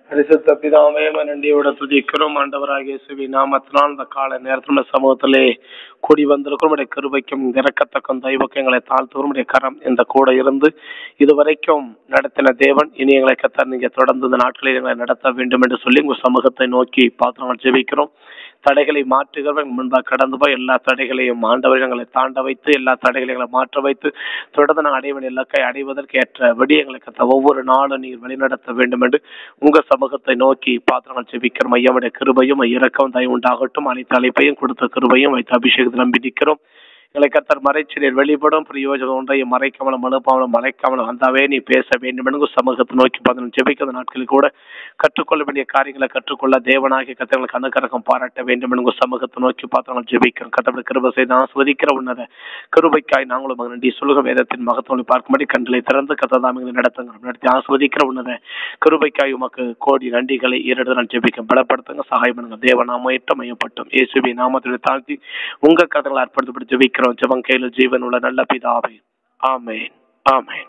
பரிசுத்த பிதாவே நன்றியோட துதிக்கிறோம் ஆண்டவராகிய இயேசுவி நாமத்தினால் இந்த கால நேரத்தில் இந்த சமூகத்திலே கூடி வந்திருக்கிறோம் உடைய கிருபைக்கும் இறக்கத்தக்கும் தெய்வக்கும் எங்களை தாழ்த்துவோம் உடைய கரம் இந்த கூட இருந்து இதுவரைக்கும் நடத்தின தேவன் இனி எங்களை கத்த நீங்க தொடர்ந்து இந்த நாட்களில் எங்களை நடத்த வேண்டும் என்று சொல்லி உங்க சமூகத்தை நோக்கி பார்த்து நாங்கள் ஜெபிக்கிறோம் தடைகளை மாற்றுகிறவன் முன்பாக கடந்து போய் எல்லா தடைகளையும் ஆண்டவர் எங்களை தாண்ட வைத்து எல்லா தடைகளையும் எங்களை மாற்ற வைத்து தொடர்ந்து நாங்கள் அடைய வேண்டிய இலக்கை அடைவதற்கு ஏற்ற விடியங்களை கத்த ஒவ்வொரு நாளும் நீர் வழிநடத்த வேண்டும் என்று உங்க சமூகத்தை நோக்கி பார்த்து நாங்கள் ஜெபிக்கிறோம் ஐயாவுடைய கிருபையும் இறக்கம் தயவு உண்டாகட்டும் அனைத்து அழைப்பையும் கொடுத்த கிருபையும் வைத்து அபிஷேகத்தில் நம்பி நிற்கிறோம் எங்களை கத்தர் மறைச்சினர் வெளிப்படும் பிரயோஜனம் ஒன்றையும் மறைக்காமலும் அனுப்பாமலும் மறைக்காமலும் வந்தாவே நீ பேச வேண்டும் என்று சமூகத்தை நோக்கி பார்த்து ஜெபிக்கிற நாட்களில் கூட கற்றுக்கொள்ள வேண்டிய காரியங்களை கற்றுக்கொள்ள தேவனாகிய கத்தர்களுக்கு அனுக்கரகம் பாராட்ட வேண்டும் என்று சமூகத்தை நோக்கி பார்த்து நாங்கள் ஜெபிக்கிறோம் கத்தப்படி கிருபை செய்து ஆஸ்வதிக்கிற உன்னத கிருபைக்காய் நாங்களும் நன்றி சொல்லுக வேதத்தின் மகத்துவங்களை பார்க்கும்படி கண்களை திறந்து கத்ததாமிகளை நடத்துங்க நடத்தி ஆஸ்வதிக்கிற உன்னத கிருபைக்காய் உமக்கு கோடி நன்றிகளை ஈரடு நான் ஜெபிக்கும் பலப்படுத்துங்க சகாயம் பண்ணுங்க தேவநாமயற்ற மையப்பட்டும் இயேசுவி நாமத்துடைய தாழ்த்தி உங்க கதங்களை அர்ப்பணித்து ஜெபிக்கிறோம் ஜெபம் கையில் ஜீவன் உள்ள நல்ல பிதாவே ஆமேன் ஆமேன்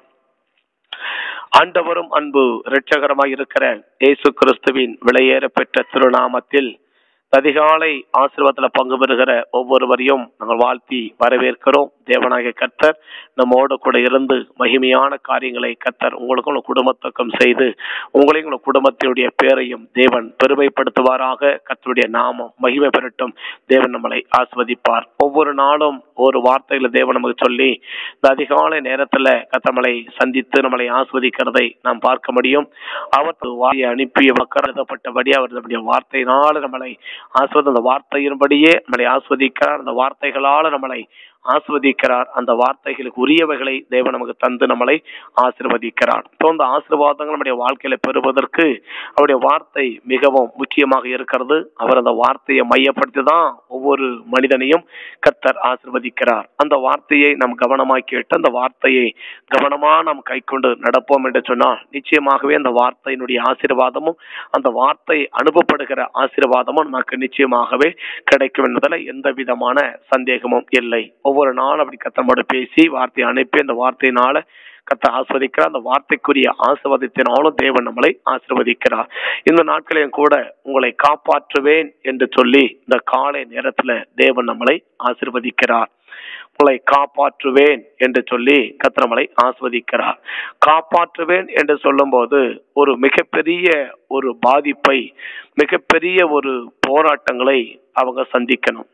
ஆண்டவரும் அன்பு இரட்சகரமாய் இருக்கிற இயேசு கிறிஸ்துவின் விலையேற பெற்ற திருநாமத்தில் அதிகாலை ஆசீர்வாதத்துல பங்கு பெறுகிற ஒவ்வொருவரையும் நாங்கள் வாழ்த்தி வரவேற்கிறோம் தேவனாகிய கர்த்தர் நம்மோடு கூட இருந்து மகிமையான காரியங்களை கர்த்தர் உங்களுக்கும் உங்கள் குடும்பத்துக்கும் செய்து உங்களையும் உங்கள் குடும்பத்தினுடைய பேரையும் தேவன் பெருமைப்படுத்துவாராக கர்த்தருடைய நாமம் மகிமை பெறட்டும் தேவன் நம்மளை ஆஸ்வதிப்பார் ஒவ்வொரு நாளும் ஒரு வார்த்தைகளை தேவன் நமக்கு சொல்லி இந்த அதிகாலை நேரத்துல கர்த்தர் நம்மளை சந்தித்து நம்மளை ஆஸ்வதிக்கிறதை நாம் பார்க்க முடியும் அவர் வாயை அனுப்பி எழுதப்பட்டபடி அவர் நம்முடைய வார்த்தையினால் நம்மளை ஆஸ்வதி அந்த வார்த்தையின்படியே நம்மளை ஆஸ்வதிக்கிறார் அந்த வார்த்தைகளால் நம்மளை ஆசிர்வதிக்கிறார் அந்த வார்த்தைகளுக்கு உரியவைகளை தேவன் நமக்கு தந்து நம்மளை ஆசிர்வதிக்கிறார் ஸோ அந்த ஆசீர்வாதங்கள் நம்முடைய வாழ்க்கையில பெறுவதற்கு அவருடைய வார்த்தை மிகவும் முக்கியமாக இருக்கிறது அவர் அந்த வார்த்தையை மையப்படுத்தி தான் ஒவ்வொரு மனிதனையும் கத்தர் ஆசிர்வதிக்கிறார் அந்த வார்த்தையை நாம் கவனமாக்கி கேட்டு அந்த வார்த்தையை கவனமா நாம் கை கொண்டு நடப்போம் என்று சொன்னால் நிச்சயமாகவே அந்த வார்த்தையினுடைய ஆசீர்வாதமும் அந்த வார்த்தை அனுப்பப்படுகிற ஆசீர்வாதமும் நமக்கு நிச்சயமாகவே கிடைக்கும் என்பதில் எந்த விதமான சந்தேகமும் இல்லை ஒவ்வொரு நாளும் அப்படி கத்தமோடு பேசி வார்த்தையை அனுப்பி அந்த வார்த்தையினால கத்த ஆஸ்வதிக்கிறார் அந்த வார்த்தைக்குரிய ஆசிர்வாதத்தினாலும் தேவன் நம்மளை ஆசிர்வதிக்கிறார் இந்த நாட்களையும் கூட உங்களை காப்பாற்றுவேன் என்று சொல்லி இந்த காலை நேரத்துல தேவன் நம்மளை ஆசிர்வதிக்கிறார் உங்களை காப்பாற்றுவேன் என்று சொல்லி கத்திரமலை ஆஸ்வதிக்கிறார் காப்பாற்றுவேன் என்று சொல்லும்போது ஒரு மிகப்பெரிய ஒரு பாதிப்பை மிகப்பெரிய ஒரு போராட்டங்களை அவங்க சந்திக்கணும்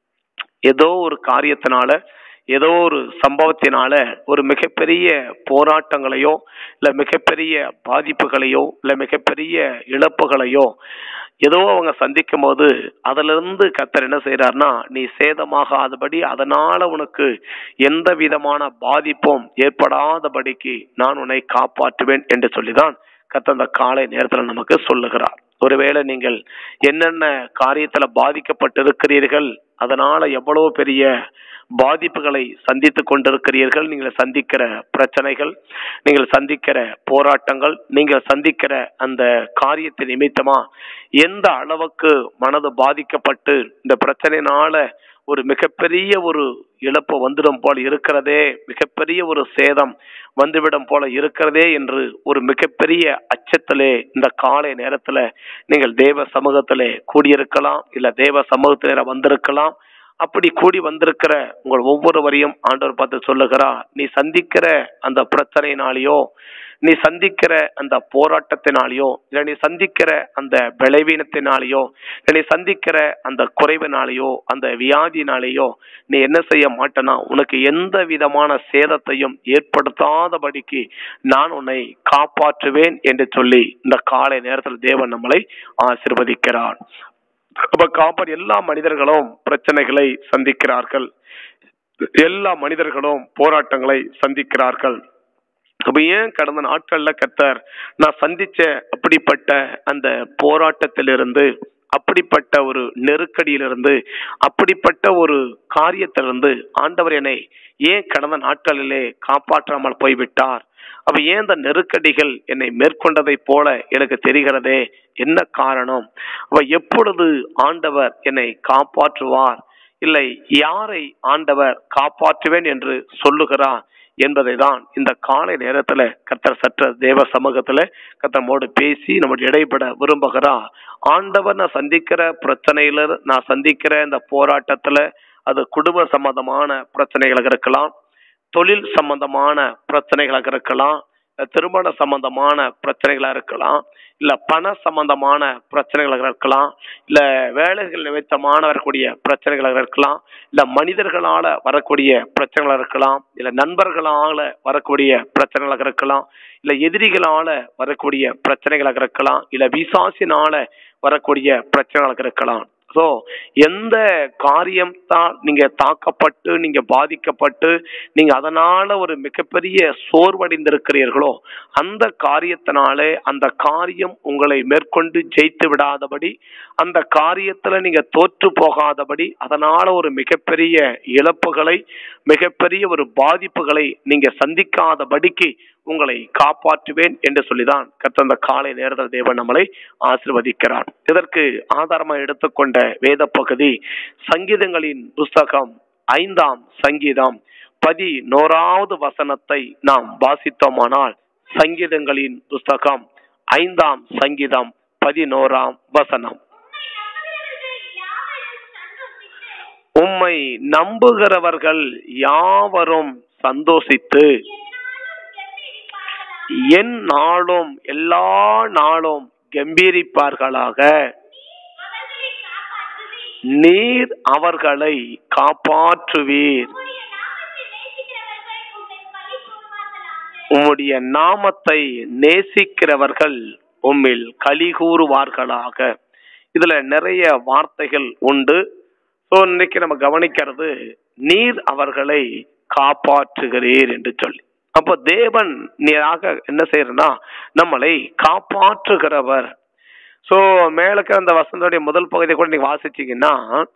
ஏதோ ஒரு காரியத்தினால ஏதோ ஒரு சம்பவத்தினால ஒரு மிகப்பெரிய போராட்டங்களையோ இல்ல மிகப்பெரிய பாதிப்புகளையோ இல்ல மிகப்பெரிய இழப்புகளையோ ஏதோ அவங்க சந்திக்கும் போது அதுல இருந்து கத்தர் என்ன செய்யறாருன்னா நீ சேதமாகாதபடி அதனால உனக்கு எந்த விதமான பாதிப்பும் ஏற்படாதபடிக்கு நான் உன்னை காப்பாற்றுவேன் என்று சொல்லிதான் கத்த அந்த காலை நேரத்துல நமக்கு சொல்லுகிறார் ஒருவேளை நீங்கள் என்னென்ன காரியத்துல பாதிக்கப்பட்டிருக்கிறீர்கள் அதனால எவ்வளவு பெரிய பாதிப்புகளை சந்தித்து கொண்டிருக்கிறீர்கள் நீங்கள் சந்திக்கிற பிரச்சனைகள் நீங்கள் சந்திக்கிற போராட்டங்கள் நீங்கள் சந்திக்கிற அந்த காரியத்தை நிமித்தமா எந்த அளவுக்கு மனது பாதிக்கப்பட்டு இந்த பிரச்சனைனால ஒரு மிகப்பெரிய ஒரு இழப்பு வந்துடும் போல இருக்கிறதே மிகப்பெரிய ஒரு சேதம் வந்துவிடும் போல இருக்கிறதே என்று ஒரு மிகப்பெரிய அச்சத்திலே இந்த காலை நேரத்துல நீங்கள் தேவ சமூகத்திலே கூடியிருக்கலாம் இல்ல தேவ சமூகத்தில வந்திருக்கலாம் அப்படி கூடி வந்திருக்கிற உங்கள் ஒவ்வொருவரையும் ஆண்டவர் பார்த்து சொல்லுகிறார் நீ சந்திக்கிற அந்த பிரச்சனையினாலேயோ நீ சந்திக்கிற அந்த போராட்டத்தினாலேயோ இல்லை நீ சந்திக்கிற அந்த விளைவீனத்தினாலேயோ இல்லை நீ சந்திக்கிற அந்த குறைவினாலேயோ அந்த வியாதினாலேயோ நீ என்ன செய்ய மாட்டேனா உனக்கு எந்த விதமான சேதத்தையும் ஏற்படுத்தாதபடிக்கு நான் உன்னை காப்பாற்றுவேன் என்று சொல்லி இந்த காலை நேரத்தில் தேவன் நம்மளை ஆசிர்வதிக்கிறார் அப்ப காப்பாடு எல்லா மனிதர்களும் பிரச்சனைகளை சந்திக்கிறார்கள் எல்லா மனிதர்களும் போராட்டங்களை சந்திக்கிறார்கள் அப்ப ஏன் கடந்த நாட்கள்ல கத்தர் நான் சந்திச்ச அப்படிப்பட்ட அந்த போராட்டத்திலிருந்து அப்படிப்பட்ட ஒரு நெருக்கடியிலிருந்து அப்படிப்பட்ட ஒரு காரியத்திலிருந்து ஆண்டவர் என்னை ஏன் கடந்த நாட்களிலே காப்பாற்றாமல் போய்விட்டார் அப்ப ஏன் இந்த நெருக்கடிகள் என்னை மேற்கொண்டதை போல எனக்கு தெரிகிறதே என்ன காரணம் அவ எப்பொழுது ஆண்டவர் என்னை காப்பாற்றுவார் இல்லை யாரை ஆண்டவர் காப்பாற்றுவேன் என்று சொல்லுகிறார் என்பதை தான் இந்த காலை நேரத்துல கர்த்தர் சற்ற தேவ சமூகத்துல கர்த்தமோடு பேசி நம்முடைய இடைப்பட விரும்புகிறார் ஆண்டவர் நான் சந்திக்கிற பிரச்சனையில நான் சந்திக்கிற இந்த போராட்டத்துல அது குடும்ப சம்பந்தமான பிரச்சனைகளாக இருக்கலாம் தொழில் சம்பந்தமான பிரச்சனைகளாக இருக்கலாம் இல்ல திருமண சம்பந்தமான பிரச்சனைகளா இருக்கலாம் இல்ல பண சம்பந்தமான பிரச்சனைகளாக இருக்கலாம் இல்ல வேலைகள் நிமித்தமான வரக்கூடிய பிரச்சனைகளாக இருக்கலாம் இல்ல மனிதர்களால வரக்கூடிய பிரச்சனைகளாக இருக்கலாம் இல்ல நண்பர்களால வரக்கூடிய பிரச்சனைகளாக இருக்கலாம் இல்ல எதிரிகளால வரக்கூடிய பிரச்சனைகளாக இருக்கலாம் இல்ல விசாசினால வரக்கூடிய பிரச்சனைகளாக இருக்கலாம் ஸோ எந்த காரியம் தான் நீங்க தாக்கப்பட்டு நீங்க பாதிக்கப்பட்டு நீங்க அதனால ஒரு மிகப்பெரிய சோர்வடைந்திருக்கிறீர்களோ அந்த காரியத்தினாலே அந்த காரியம் உங்களை மேற்கொண்டு ஜெயித்து விடாதபடி அந்த காரியத்துல நீங்க தோற்று போகாதபடி அதனால ஒரு மிகப்பெரிய இழப்புகளை மிகப்பெரிய ஒரு பாதிப்புகளை நீங்க சந்திக்காதபடிக்கு உங்களை காப்பாற்றுவேன் என்று சொல்லிதான் கர்த்தர் அந்த காலை நேரத்தில் தேவன் நம்மளை ஆசிர்வதிக்கிறார் இதற்கு ஆதாரமா எடுத்துக்கொண்ட வேத பகுதி சங்கீதங்களின் புஸ்தகம் ஐந்தாம் சங்கீதம் பதினோராவது வசனத்தை நாம் வாசித்தோமானால் சங்கீதங்களின் புஸ்தகம் ஐந்தாம் சங்கீதம் பதினோராம் வசனம் உம்மை நம்புகிறவர்கள் யாவரும் சந்தோஷித்து என் நாளும் எல்லா நாளும் கம்பீரிப்பார்களாக நீர் அவர்களை காப்பாற்றுவீர் உம்முடைய நாமத்தை நேசிக்கிறவர்கள் உம்மில் களி கூறுவார்களாக இதுல நிறைய வார்த்தைகள் உண்டு ஸோ இன்னைக்கு நம்ம கவனிக்கிறது நீர் அவர்களை காப்பாற்றுகிறீர் என்று சொல்லி அப்போ தேவன் நீராக என்ன செய்யறனா நம்மளை காப்பாற்றுகிறவர் ஸோ மேலுக்கு அந்த வசந்தோடைய முதல் பகுதியை கூட நீங்க வாசிச்சீங்கன்னா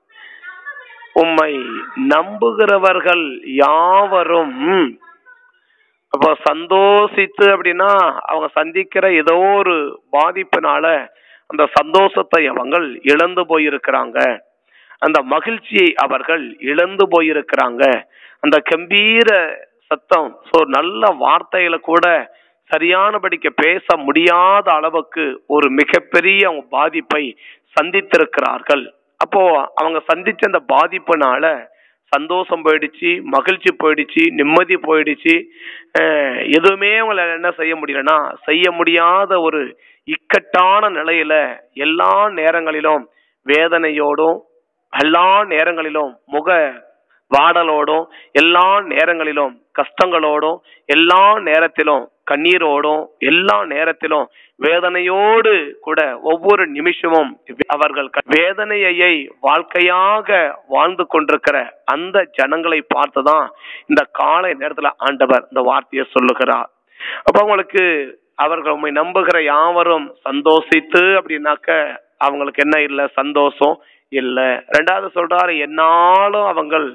உம்மை நம்புகிறவர்கள் யாவரும் அப்போ சந்தோஷித்து அப்படின்னா அவங்க சந்திக்கிற ஏதோ ஒரு பாதிப்பினால அந்த சந்தோஷத்தை அவங்கள் இழந்து போயிருக்கிறாங்க அந்த மகிழ்ச்சியை அவர்கள் இழந்து போயிருக்கிறாங்க அந்த கம்பீர சத்தம் ஸோ நல்ல வார்த்தைகளை கூட சரியானபடிக்கு பேச முடியாத அளவுக்கு ஒரு மிகப்பெரிய அவங்க பாதிப்பை சந்தித்திருக்கிறார்கள் அப்போ அவங்க சந்திச்ச அந்த பாதிப்புனால சந்தோஷம் போயிடுச்சு மகிழ்ச்சி போயிடுச்சு நிம்மதி போயிடுச்சு அஹ் எதுவுமே அவங்கள என்ன செய்ய முடியலன்னா செய்ய முடியாத ஒரு இக்கட்டான நிலையில எல்லா நேரங்களிலும் வேதனையோடும் எல்லா நேரங்களிலும் முக வாடலோடும் எல்லா நேரங்களிலும் கஷ்டங்களோடும் எல்லா நேரத்திலும் கண்ணீரோடும் எல்லா நேரத்திலும் வேதனையோடு கூட ஒவ்வொரு நிமிஷமும் அவர்கள் க- வேதனையை வாழ்க்கையாக வாழ்ந்து கொண்டிருக்கிற அந்த ஜனங்களை பார்த்துதான் இந்த காலை நேரத்துல ஆண்டவர் இந்த வார்த்தையை சொல்லுகிறார் அப்ப அவங்களுக்கு அவர்கள் உண்மை நம்புகிற யாவரும் சந்தோஷித்து அப்படின்னாக்க அவங்களுக்கு என்ன இல்லை சந்தோஷம் இல்லை ரெண்டாவது சொல்றாரு என்னாலும் அவங்கள்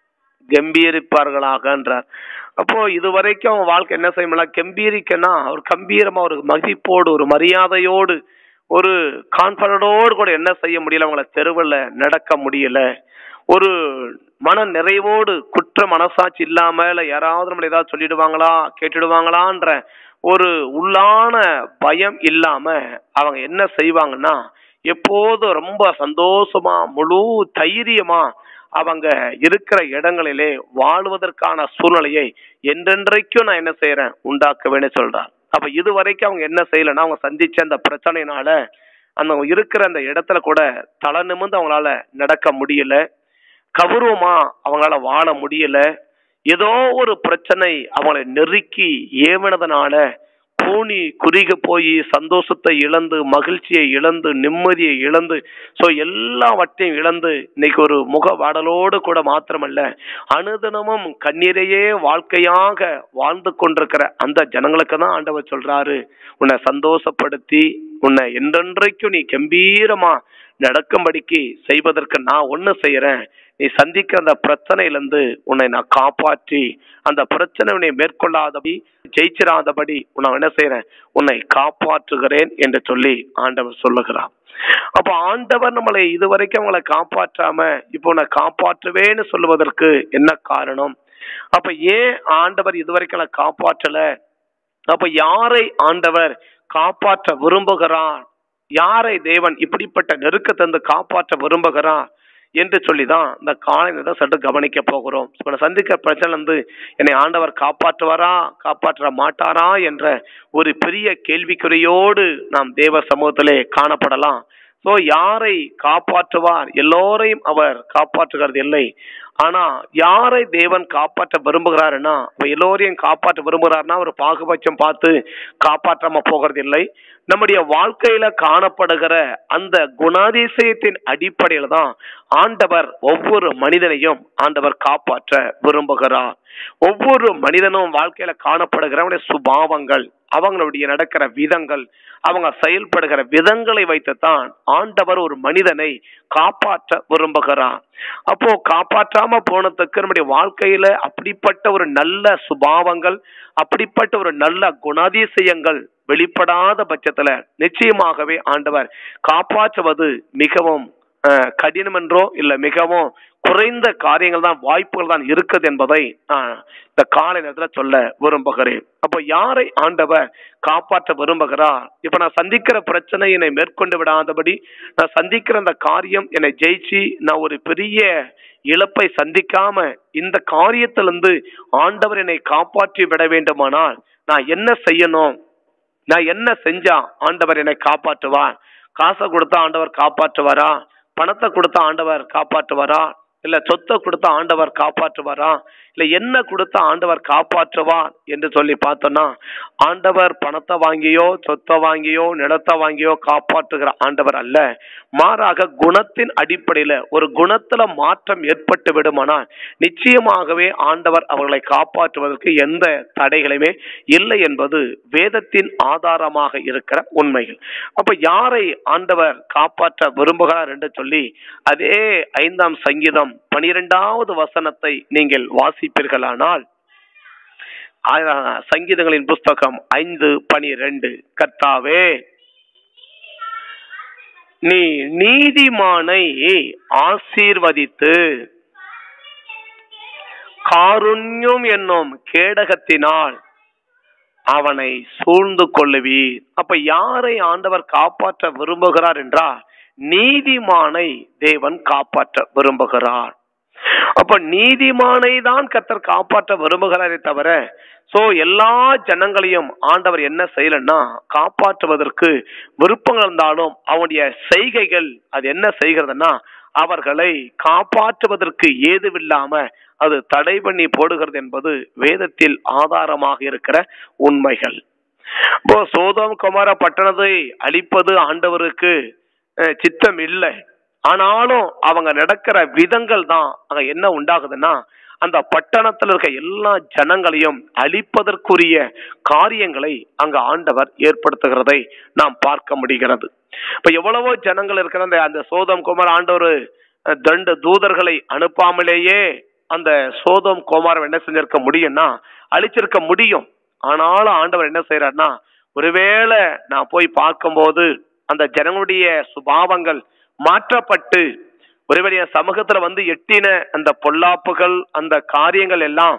கம்பீரிப்பார்களாகன்றார் அப்போ இதுவரைக்கும் அவங்க வாழ்க்கை என்ன செய்யலாம் கம்பீரிக்கன்னா ஒரு கம்பீரமா ஒரு மதிப்போடு ஒரு மரியாதையோடு ஒரு கான்பிடண்டோடு கூட என்ன செய்ய முடியல அவங்கள தெருவில் நடக்க முடியல ஒரு மன நிறைவோடு குற்ற மனசாட்சி இல்லாம இல்ல யாராவது நம்மள ஏதாவது சொல்லிடுவாங்களா கேட்டுடுவாங்களான்ற ஒரு உள்ளான பயம் இல்லாம அவங்க என்ன செய்வாங்கன்னா எப்போதும் ரொம்ப சந்தோஷமா முழு தைரியமா அவங்க இருக்கிற இடங்களிலே வாழ்வதற்கான சூழ்நிலையை என்றென்றைக்கும் நான் என்ன செய்யறேன் உண்டாக்குவேன்னு சொல்றார் அப்ப இது வரைக்கும் அவங்க என்ன செய்யலைன்னா அவங்க சந்திச்ச அந்த பிரச்சனைனால அந்த இருக்கிற அந்த இடத்துல கூட தலை நிமிர்ந்து அவங்களால நடக்க முடியல கௌரவமா அவங்களால வாழ முடியல ஏதோ ஒரு பிரச்சனை அவங்களை நெருக்கி ஏவினதுனால கூனி குறுகி போய் சந்தோஷத்தை இழந்து மகிழ்ச்சியை இழந்து நிம்மதியை இழந்து ஸோ எல்லாவற்றையும் இழந்து இன்னைக்கு ஒரு முக வாடலோடு கூட மாத்திரமல்ல அனுதினமும் கண்ணீரையே வாழ்க்கையாக வாழ்ந்து கொண்டிருக்கிற அந்த ஜனங்களுக்கு தான் ஆண்டவர் சொல்றாரு உன்னை சந்தோஷப்படுத்தி உன்னை என்றென்றைக்கும் நீ கம்பீரமா நடக்கும்படிக்கு செய்வதற்கு நான் ஒண்ணு செய்யறேன் நீ சந்திக்கிற அந்த பிரச்சனையிலிருந்து உன்னை நான் காப்பாற்றி அந்த பிரச்சனை உன்னை மேற்கொள்ளாதபடி ஜெயிச்சிராதபடி உன்னை என்ன செய்யறேன் உன்னை காப்பாற்றுகிறேன் என்று சொல்லி ஆண்டவர் சொல்லுகிறார் அப்ப ஆண்டவர் நம்மளை இதுவரைக்கும் அவங்களை காப்பாற்றாம இப்போ உன்னை காப்பாற்றுவேன்னு சொல்லுவதற்கு என்ன காரணம் அப்ப ஏன் ஆண்டவர் இதுவரைக்கும் நான் காப்பாற்றல அப்ப யாரை ஆண்டவர் காப்பாற்ற விரும்புகிறார் யாரை தேவன் இப்படிப்பட்ட நெருக்கத்திலிருந்து காப்பாற்ற விரும்புகிறார் என்று சொல்லிதான் இந்த காலை நேரத்தை சற்று கவனிக்க போகிறோம் இப்ப நான் சந்திக்கிற பிரச்சனை வந்து என்னை ஆண்டவர் காப்பாற்றுவாரா காப்பாற்ற மாட்டாரா என்ற ஒரு பெரிய கேள்விக்குறியோடு நாம் தேவ சமூகத்திலே காணப்படலாம் சோ யாரை காப்பாற்றுவார் எல்லோரையும் அவர் காப்பாற்றுகிறது இல்லை ஆனா யாரை தேவன் காப்பாற்ற விரும்புகிறாருன்னா இப்ப எல்லோரையும் காப்பாற்ற விரும்புகிறாருன்னா ஒரு பாகுபட்சம் பார்த்து காப்பாற்றாம போகிறது இல்லை நம்முடைய வாழ்க்கையில காணப்படுகிற அந்த குணாதிசயத்தின் அடிப்படையில தான் ஆண்டவர் ஒவ்வொரு மனிதனையும் ஆண்டவர் காப்பாற்ற விரும்புகிறார் ஒவ்வொரு மனிதனும் வாழ்க்கையில காணப்படுகிற அவனுடைய சுபாவங்கள் அவங்களுடைய நடக்கிற விதங்கள் அவங்க செயல்படுகிற விதங்களை வைத்துத்தான் ஆண்டவர் ஒரு மனிதனை காப்பாற்ற விரும்புகிறார் அப்போ காப்பாற்றாம போனதுக்கு நம்முடைய வாழ்க்கையில அப்படிப்பட்ட ஒரு நல்ல சுபாவங்கள் அப்படிப்பட்ட ஒரு நல்ல குணாதிசயங்கள் வெளிப்படாத பட்சத்துல நிச்சயமாகவே ஆண்டவர் காப்பாற்றுவது மிகவும் அஹ், கடினம் என்றோ இல்ல மிகவும் குறைந்த காரியங்கள் தான் வாய்ப்புகள் தான் இருக்குது என்பதை நான் இந்த காலை நேரத்துல சொல்ல விரும்புகிறேன் அப்போ யாரை ஆண்டவர் காப்பாற்ற விரும்புகிறார் இப்ப நான் சந்திக்கிற பிரச்சனை என்னை மேற்கொண்டு விடாதபடி நான் சந்திக்கிற அந்த காரியம் என்னை ஜெயிச்சு நான் ஒரு பெரிய இழப்பை சந்திக்காம இந்த காரியத்திலிருந்து ஆண்டவர் என்னை காப்பாற்றி விட வேண்டுமானால் நான் என்ன செய்யணும் நான் என்ன செஞ்சா ஆண்டவர் என்னை காப்பாற்றுவார் காசை கொடுத்தா ஆண்டவர் காப்பாற்றுவாரா பணத்தை கொடுத்தா ஆண்டவர் காப்பாற்றுவாரா இல்ல சொத்தை கொடுத்தா ஆண்டவர் காப்பாற்றுவாரா இல்ல என்ன கொடுத்தா ஆண்டவர் காப்பாற்றுவார் என்று சொல்லி பார்த்தோம்னா ஆண்டவர் பணத்தை வாங்கியோ சொத்தை வாங்கியோ நிலத்தை வாங்கியோ காப்பாற்றுகிற ஆண்டவர் அல்ல மாறாக குணத்தின் அடிப்படையில ஒரு குணத்துல மாற்றம் ஏற்பட்டு விடுமானால் நிச்சயமாகவே ஆண்டவர் அவர்களை காப்பாற்றுவதற்கு எந்த தடைகளுமே இல்லை என்பது வேதத்தின் ஆதாரமாக இருக்கிற உண்மைகள் அப்ப யாரை ஆண்டவர் காப்பாற்ற விரும்புகிறார் என்று சொல்லி அதே ஐந்தாம் சங்கீதம் பனிரெண்டாவது வசனத்தை நீங்கள் வாசிப்பீர்களானால் ஆ- சங்கீதங்களின் புஸ்தகம் ஐந்து பனிரெண்டு கர்த்தாவே நீ நீதிமானை ஆசீர்வதித்து காருண்யம் என்னும் கேடகத்தினால் அவனை சூழ்ந்து கொள்ளுவீர் அப்ப யாரை ஆண்டவர் காப்பாற்ற விரும்புகிறார் என்றால் நீதிமானை தேவன் காப்பாற்ற விரும்புகிறார் அப்ப நீதிமானை தான் கத்தர் காப்பாற்ற விரும்புகிறாரே தவிர சோ எல்லா ஜனங்களையும் ஆண்டவர் என்ன செய்யலன்னா காப்பாற்றுவதற்கு விருப்பங்கள் இருந்தாலும் அவனுடைய செய்கைகள் அது என்ன செய்கிறதுன்னா அவர்களை காப்பாற்றுவதற்கு ஏதுவில்லாம அது தடை பண்ணி போடுகிறது என்பது வேதத்தில் ஆதாரமாக இருக்கிற உண்மைகள் இப்போ சோதம் குமார பட்டணத்தை அழிப்பது ஆண்டவருக்கு அஹ், சித்தம் இல்லை ஆனாலும் அவங்க நடக்கிற விதங்கள் தான் அங்க என்ன உண்டாகுதுன்னா அந்த பட்டணத்துல இருக்க எல்லா ஜனங்களையும் அழிப்பதற்குரிய காரியங்களை அங்க ஆண்டவர் ஏற்படுத்துகிறதை நாம் பார்க்க முடிகிறது இப்ப எவ்வளவோ ஜனங்கள் இருக்கிற அந்த அந்த சோதம் குமார் ஆண்டவர் அஹ், தண்டு தூதர்களை அனுப்பாமலேயே அந்த சோதம் குமாரம் என்ன செஞ்சிருக்க முடியும்னா அழிச்சிருக்க முடியும் ஆனாலும் ஆண்டவர் என்ன செய்யறாருன்னா ஒருவேளை நான் போய் பார்க்கும்போது அந்த ஜனங்களுடைய சுபாவங்கள் மாற்றப்பட்டு ஒருவேளை என் சமூகத்துல வந்து எட்டின அந்த பொல்லாப்புகள் அந்த காரியங்கள் எல்லாம்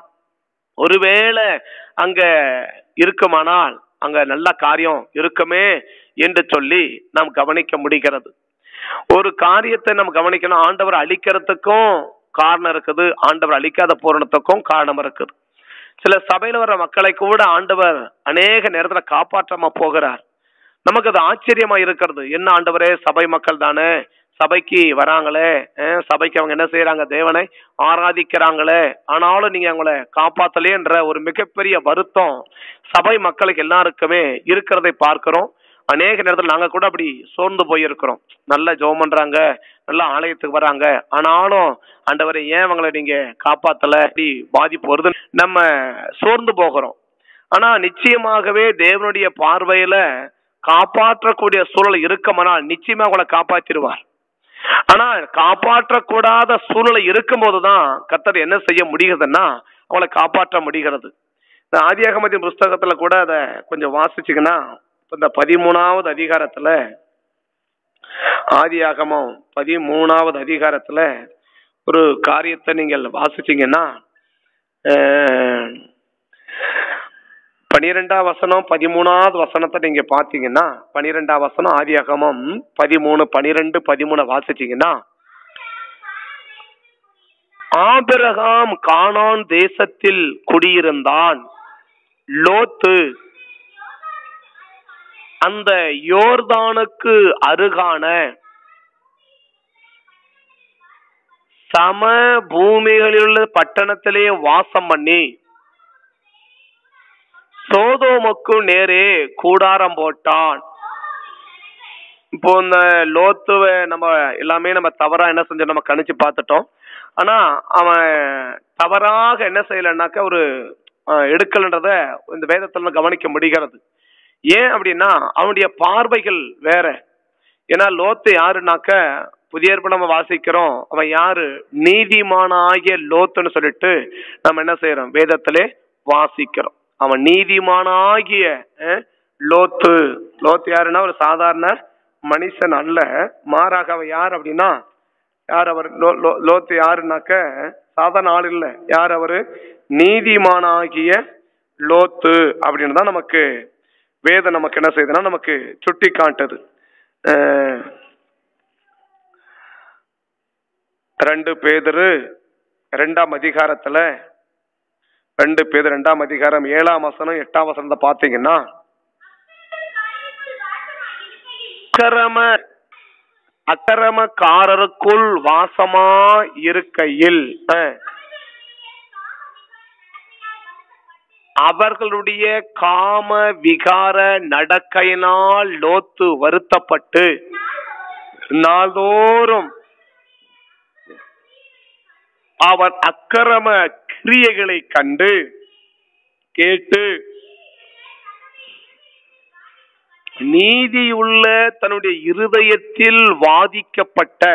ஒருவேளை அங்க இருக்குமானால் அங்க நல்ல காரியம் இருக்குமே என்று சொல்லி நாம் கவனிக்க முடிகிறது ஒரு காரியத்தை நம்ம கவனிக்கணும் ஆண்டவர் அழிக்கிறதுக்கும் காரணம் இருக்குது ஆண்டவர் அழிக்காத பூரணத்துக்கும் காரணம் இருக்குது சில சபையில வர்ற மக்களை கூட ஆண்டவர் அநேக நேரத்துல காப்பாற்றாம போகிறார் நமக்கு அது ஆச்சரியமா இருக்கிறது என்ன ஆண்டவரே சபை மக்கள் தானே சபைக்கு வராங்களே அஹ், சபைக்கு அவங்க என்ன செய்யறாங்க தேவனை ஆராதிக்கிறாங்களே ஆனாலும் நீங்க அவங்கள காப்பாத்தலேன்ற ஒரு மிகப்பெரிய வருத்தம் சபை மக்களுக்கு எல்லாருக்குமே இருக்கிறதை பார்க்கிறோம் அநேக நேரத்தில் நாங்க கூட அப்படி சோர்ந்து போயிருக்கிறோம் நல்ல ஜெபம் பண்றாங்க நல்ல ஆலயத்துக்கு வராங்க ஆனாலும் ஆண்டவரை ஏன் அவங்கள நீங்க காப்பாத்தல இப்படி பாதிப்பு வருது நம்ம சோர்ந்து போகிறோம் ஆனா நிச்சயமாகவே தேவனுடைய பார்வையில காப்பாற்றக்கூடிய சூழல் இருக்குமானால் நிச்சயமா அவங்கள காப்பாற்றிடுவார் ஆனா காப்பாற்றக்கூடாத சூழ்நிலை இருக்கும்போதுதான் கர்த்தர் என்ன செய்ய முடிகிறதுன்னா அவங்கள காப்பாற்ற முடிகிறது இந்த ஆதியாகமத்தின் புஸ்தகத்துல கூட அதை கொஞ்சம் வாசிச்சீங்கன்னா இந்த பதிமூணாவது அதிகாரத்துல ஆதியாகமம் பதிமூணாவது அதிகாரத்துல ஒரு காரியத்தை நீங்கள் வாசிச்சீங்கன்னா அஹ், பனிரெண்டாம் வசனம் பதிமூணாவது வசனத்தை நீங்க பாத்தீங்கன்னா பனிரெண்டாம் வசனம் ஆதியாகமம் பதிமூணு பனிரெண்டு பதிமூணு வாசிச்சீங்கன்னா ஆபிரகாம் கானான் தேசத்தில் குடியிருந்தான் லோத்து அந்த யோர்தானுக்கு அருகான சம பூமிகளில் உள்ள பட்டணத்திலே வாசம் பண்ணி சோதோமுக்கு நேரே கூடாரம் போட்டான் இப்போ இந்த லோத்துவை நம்ம எல்லாமே நம்ம தவறா என்ன செஞ்சோம் நம்ம கணிச்சு பார்த்துட்டோம் ஆனா அவன் தவறாக என்ன செய்யலைன்னாக்க ஒரு அஹ், எடுக்கலன்றத இந்த வேதத்துல நம்ம கவனிக்க முடிகிறது ஏன் அப்படின்னா அவனுடைய பார்வைகள் வேற ஏன்னா லோத்து யாருனாக்க புதிய ஏற்பாடு நம்ம வாசிக்கிறோம் அவன் யாரு நீதிமானாகிய லோத்துன்னு சொல்லிட்டு நம்ம என்ன செய்யறோம் வேதத்திலே வாசிக்கிறோம் அவன் நீதிமானாகிய அஹ், லோத்து லோத்து யாருன்னா ஒரு சாதாரண மனுஷன் அல்ல மாறாக அவன் யார் அப்படின்னா யார் அவர் லோ- லோ- லோத்து யாருனாக்க சாதாரண ஆள் இல்ல யார் அவரு நீதிமானாகிய லோத்து அப்படின்னு தான் நமக்கு வேதம் நமக்கு என்ன செய்யுதுன்னா நமக்கு சுட்டி காட்டுது அஹ், ரெண்டு பேதரு ரெண்டாம் அதிகாரத்துல ரெண்டு பேர் ரெண்டாம் அதிகாரம் ஏழாம் வசனம் எட்டாம் வசனத்தை பாத்தீங்கன்னா அக்கிரம அக்கிரமக்காரருக்குள் வாசமா இருக்கையில் அஹ், அவர்களுடைய காம விகார நடக்கையினால் லோத்து வருத்தப்பட்டு நாள்தோறும் அவர் அக்கிரம கிரியைகளை கண்டு கேட்டு நீதியுள்ள தன்னுடைய இருதயத்தில் வாதிக்கப்பட்ட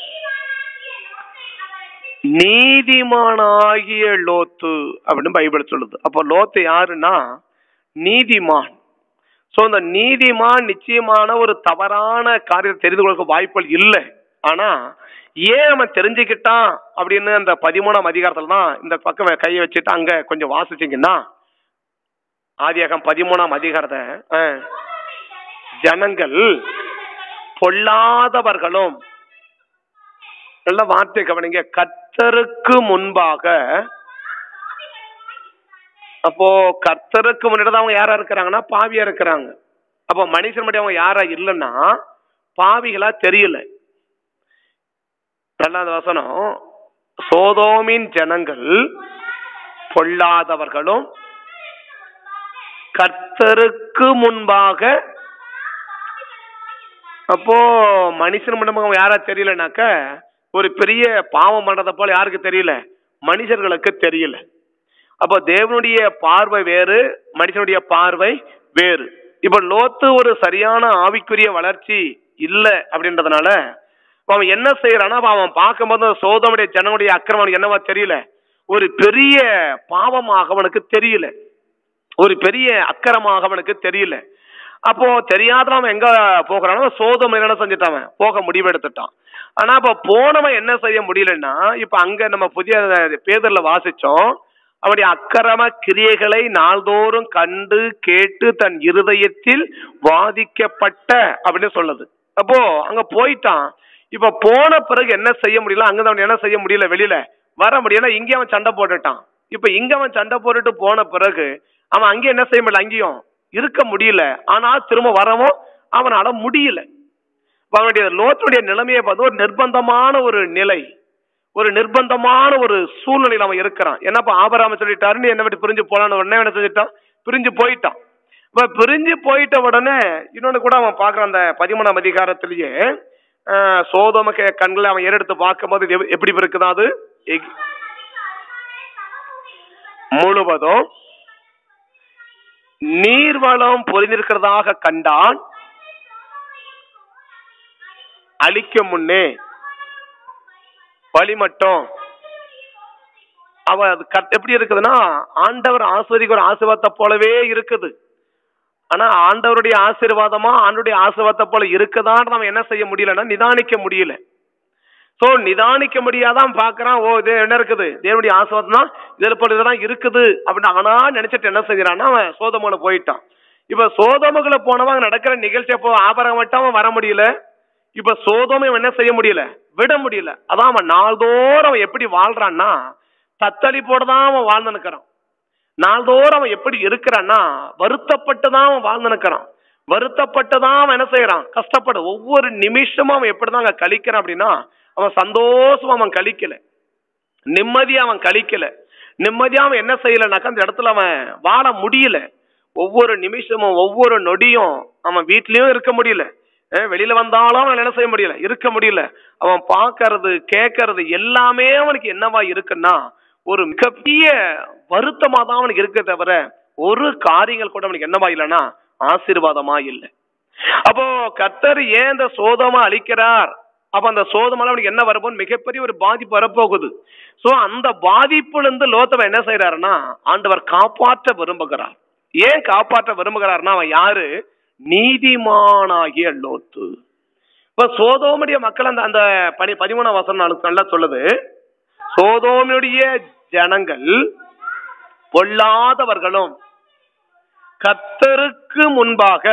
நீதிமானாகிய லோத்து அப்படின்னு பைபிள் சொல்லுது அப்போ லோத்து யாருன்னா நீதிமான் சோ இந்த நீதிமான் நிச்சயமான ஒரு தவறான காரியத்தை தெரிந்து கொள்ள வாய்ப்புகள் இல்லை ஆனா ஏன் அவன் தெரிஞ்சுக்கிட்டான் அப்படின்னு அந்த பதிமூணாம் அதிகாரத்துல தான் இந்த பக்கம் கையை வச்சுட்டு அங்க கொஞ்சம் வாசிச்சீங்கன்னா ஆதியாகம் பதிமூணாம் அதிகாரத்தை ஆ, ஜனங்கள் பொல்லாதவர்களும் நல்ல வார்த்தை கவனிங்க கர்த்தருக்கு முன்பாக அப்போ கர்த்தருக்கு முன்னாடி தான் அவங்க யாரா இருக்கிறாங்கன்னா பாவியா இருக்கிறாங்க அப்போ மனுஷன் மட்டும் அவங்க யாரா இல்லைன்னா பாவிகளா தெரியல ரெண்டாவது வசனம் சோதோமின் ஜனங்கள் பொல்லாதவர்களும் கர்த்தருக்கு முன்பாக அப்போ மனுஷன் மட்டும் அவங்க யாரா தெரியலனாக்க ஒரு பெரிய பாவம் பண்றத போல யாருக்கு தெரியல மனுஷர்களுக்கு தெரியல அப்போ தேவனுடைய பார்வை வேறு மனுஷனுடைய பார்வை வேறு இப்ப லோத்து ஒரு சரியான ஆவிக்குரிய வளர்ச்சி இல்ல அப்படின்றதுனால அவன் என்ன செய்யறான்னா அப்ப அவன் பார்க்கும்போது சோதமுடைய ஜனங்களுடைய அக்கிரமம் அவனுக்கு என்னவா தெரியல ஒரு பெரிய பாவமாக அவனுக்கு தெரியல ஒரு பெரிய அக்கரமாக அவனுக்கு தெரியல அப்போ தெரியாத அவன் எங்க போகிறானோ சோதம் என்ன செஞ்சுட்டான் அவன் போக முடிவெடுத்துட்டான் ஆனா அப்ப போனவன் என்ன செய்ய முடியலன்னா இப்ப அங்க நம்ம புதிய பேதர்ல வாசிச்சோம் அவனுடைய அக்கிரம கிரியைகளை நாள்தோறும் கண்டு கேட்டு தன் இருதயத்தில் வாதிக்கப்பட்ட அப்படின்னு சொல்லுது அப்போ அங்க போயிட்டான் இப்ப போன பிறகு என்ன செய்ய முடியல அங்க அவன் என்ன செய்ய முடியல வெளியில வர முடியல இங்க அவன் சண்டை போட்டுட்டான் இப்ப இங்க அவன் சண்டை போட்டுட்டு போன பிறகு அவன் அங்கே என்ன செய்ய முடியல அங்கேயும் இருக்க முடியல ஆனா திரும்ப வரவும் அவனால முடியல இப்ப அவனுடைய லோத்துடைய நிலைமையை பார்த்து ஒரு நிர்பந்தமான ஒரு நிலை ஒரு நிர்பந்தமான ஒரு சூழ்நிலையில் அவன் இருக்கிறான் என்னப்பா ஆபராம சொல்லிட்டாரு நீ என்ன விட்டு பிரிஞ்சு போலான்னு உடனே என்ன செஞ்சுட்டான் பிரிஞ்சு போயிட்டான் இப்ப பிரிஞ்சு போயிட்ட உடனே இன்னொன்னு கூட அவன் பாக்குறான் அந்த பதிமூணாம் அதிகாரத்திலேயே ஆஹ், சோதோம கே- கண்களை அவன் ஏறெடுத்து பார்க்கும்போது இது எப்- எப்படி இருக்குதா அது எக்- முழுவதும் நீர்வளம் பொறிந்திருக்கிறதாக கண்டான் அழிக்கும் முன்னே வழி மட்டும் அவ அது கட்- எப்படி இருக்குதுன்னா ஆண்டவர் ஆசிரியர் ஆசீர்வாதத்தை போலவே இருக்குது ஆனா ஆண்டவருடைய ஆசீர்வாதமா ஆண்டுடைய ஆசீர்வாதத்தை போல இருக்குதான்னு நம்ம என்ன செய்ய முடியலன்னா நிதானிக்க முடியல சோ நிதானிக்க முடியாதான் பாக்குறான் ஓ இது என்ன இருக்குது தேவனுடைய ஆசிர்வாதம் தான் இதுல போல இதெல்லாம் இருக்குது அப்படின்னு அவனா நினைச்சிட்டு என்ன செஞ்சான்னா அவன் சோதமுல போயிட்டான் இப்ப சோதமுகளை போனவன் நடக்கிற நிகழ்ச்சி அப்போ ஆபரகம் மட்டும் அவன் வர முடியல இப்ப சோதோமை அவன் என்ன செய்ய முடியல விட முடியல அதான் அவன் நாள்தோறும் அவன் எப்படி வாழ்றான்னா தத்தளிப்போட தான் அவன் வாழ்ந்து நிற்கிறான் நாள்தோறும் அவன் எப்படி இருக்கிறான்னா வருத்தப்பட்டு தான் அவன் வாழ்ந்து நிற்கிறான் வருத்தப்பட்டு தான் அவன் என்ன செய்யறான் கஷ்டப்படு ஒவ்வொரு நிமிஷமும் அவன் எப்படிதான் அங்க கழிக்கிறான் அப்படின்னா அவன் சந்தோஷமா அவன் கழிக்கல நிம்மதியா அவன் கழிக்கல நிம்மதியா அவன் என்ன செய்யலனாக்கா அந்த இடத்துல அவன் வாழ முடியல ஒவ்வொரு நிமிஷமும் ஒவ்வொரு நொடியும் அவன் வீட்லயும் இருக்க முடியல அஹ் வெளியில வந்தாலும் அவன் என்ன செய்ய முடியல இருக்க முடியல அவன் பார்க்கறது கேட்கறது எல்லாமே அவனுக்கு என்னவா இருக்குன்னா ஒரு மிகப்பெரிய வருத்தமா தான் அவனுக்கு இருக்க தவிர ஒரு காரியங்கள் கூட அவனுக்கு என்னவா இல்லைன்னா ஆசீர்வாதமா இல்லை அப்போ கர்த்தர் ஏன் இந்த சோதமா அளிக்கிறார் அப்ப அந்த சோதமால அவனுக்கு என்ன வரப்போன்னு மிகப்பெரிய ஒரு பாதிப்பு வரப்போகுது சோ அந்த பாதிப்புல இருந்து லோத்தவன் என்ன செய்யறாருன்னா ஆண்டவர் காப்பாற்ற விரும்புகிறார் ஏன் காப்பாற்ற விரும்புகிறார்னா அவன் யாரு நீதிமானாகிய லோத்து இப்ப சோதோமுடைய மக்கள் அந்த அந்த பனி பதிமூணாம் வசனம் நாளுக்கு நல்லா சொல்லுது சோதோமுடைய ஜனங்கள் பொல்லாதவர்களும் கத்தருக்கு முன்பாக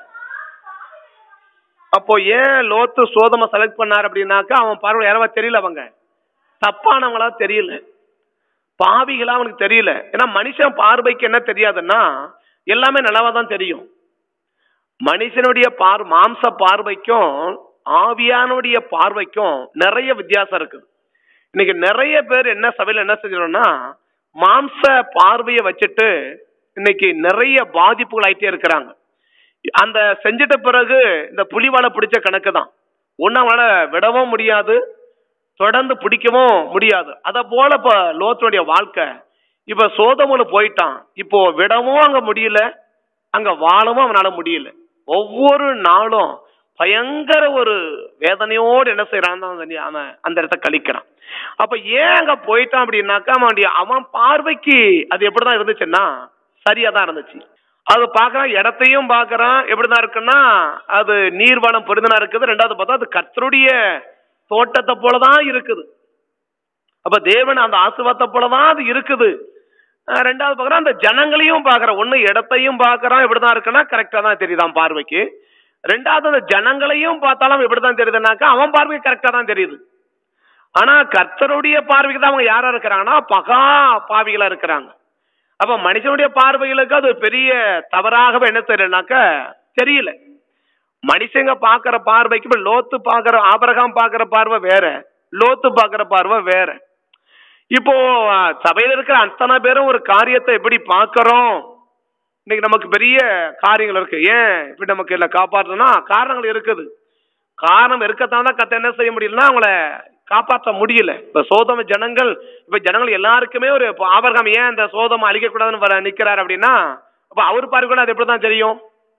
அப்போ ஏன் லோத்து சோதம செலக்ட் பண்ணார் அப்படின்னாக்கா அவன் பார்வை யாரவா தெரியல அவங்க தப்பானவங்களா தெரியல பாவிகளா அவனுக்கு தெரியல ஏன்னா மனுஷன் பார்வைக்கு என்ன தெரியாதுன்னா எல்லாமே நல்லவா தான் தெரியும் மனுஷனுடைய பார் மாம்ச பார்வைக்கும் ஆவியானுடைய பார்வைக்கும் நிறைய வித்தியாசம் இருக்குது இன்னைக்கு நிறைய பேர் என்ன சபையில என்ன செஞ்சோம்னா மாம்ச பார்வையை வச்சுட்டு இன்னைக்கு நிறைய பாதிப்புகள் ஆயிட்டே இருக்கிறாங்க அந்த செஞ்சிட்ட பிறகு இந்த புலிவாலை பிடிச்ச கணக்கு தான் ஒன்னும் அவனால விடவும் முடியாது தொடர்ந்து பிடிக்கவும் முடியாது அத போல இப்ப லோத்தனுடைய வாழ்க்கை இப்ப சோதமுல போயிட்டான் இப்போ விடவும் அங்க முடியல அங்க வாழவும் அவனால முடியல ஒவ்வொரு நாளும் பயங்கர ஒரு வேதனையோடு என்ன செய்யறான் அவன் அந்த இடத்த கழிக்கிறான் அப்ப ஏன் அங்க போயிட்டான் அப்படின்னாக்கா அவனுடைய அவன் பார்வைக்கு அது எப்படிதான் இருந்துச்சுன்னா சரியா தான் இருந்துச்சு அது பாக்குறான் இடத்தையும் பாக்குறான் எப்படிதான் இருக்குன்னா அது நீர்வனம் பெருந்தனா இருக்குது ரெண்டாவது பார்த்தா அது கர்த்தருடைய தோட்டத்தை போலதான் இருக்குது அப்ப தேவன் அந்த ஆசிர்வாதத்தை போலதான் அது இருக்குது அஹ் ரெண்டாவது பாக்குறான் அந்த ஜனங்களையும் பாக்குறான் ஒண்ணு இடத்தையும் பாக்குறான் எப்படிதான் இருக்குன்னா கரெக்டா தான் தெரியுதான் பார்வைக்கு ரெண்டாவது அந்த ஜனங்களையும் பார்த்தாலும் எப்படிதான் தெரியுதுனாக்கா அவன் பார்வைக்கு கரெக்டா தான் தெரியுது ஆனா கர்த்தருடைய பார்வைக்கு தான் அவங்க யாரா இருக்கிறாங்கன்னா பகா பாவிகளா இருக்கிறாங்க அப்ப மனுஷனுடைய பார்வைகளுக்கு அது பெரிய தவறாகவே என்ன தெரியலனாக்க தெரியல மனுஷங்க பாக்குற பார்வைக்கு இப்ப லோத்து பாக்குற ஆபரகாம் பாக்குற பார்வை வேற லோத்து பாக்குற பார்வை வேற இப்போ அஹ், சபையில இருக்கிற அத்தனை பேரும் ஒரு காரியத்தை எப்படி பார்க்கறோம் இன்னைக்கு நமக்கு பெரிய காரியங்கள் இருக்கு ஏன் இப்படி நமக்கு இல்ல காப்பாற்றணும்னா காரணங்கள் இருக்குது காரணம் இருக்கத்தான் தான் கத்த என்ன செய்ய முடியலன்னா அவங்கள காப்பாற்ற முடியல இப்ப சோதம ஜனங்கள் இப்ப ஜனங்கள் எல்லாருக்குமே ஒரு இப்ப ஆபரகாம் ஏன் இந்த சோதம அழிக்க கூடாதுன்னு வர நிக்கிறார் அப்படின்னா அப்ப அவர் பாரு கூட அது எப்படிதான் தெரியும்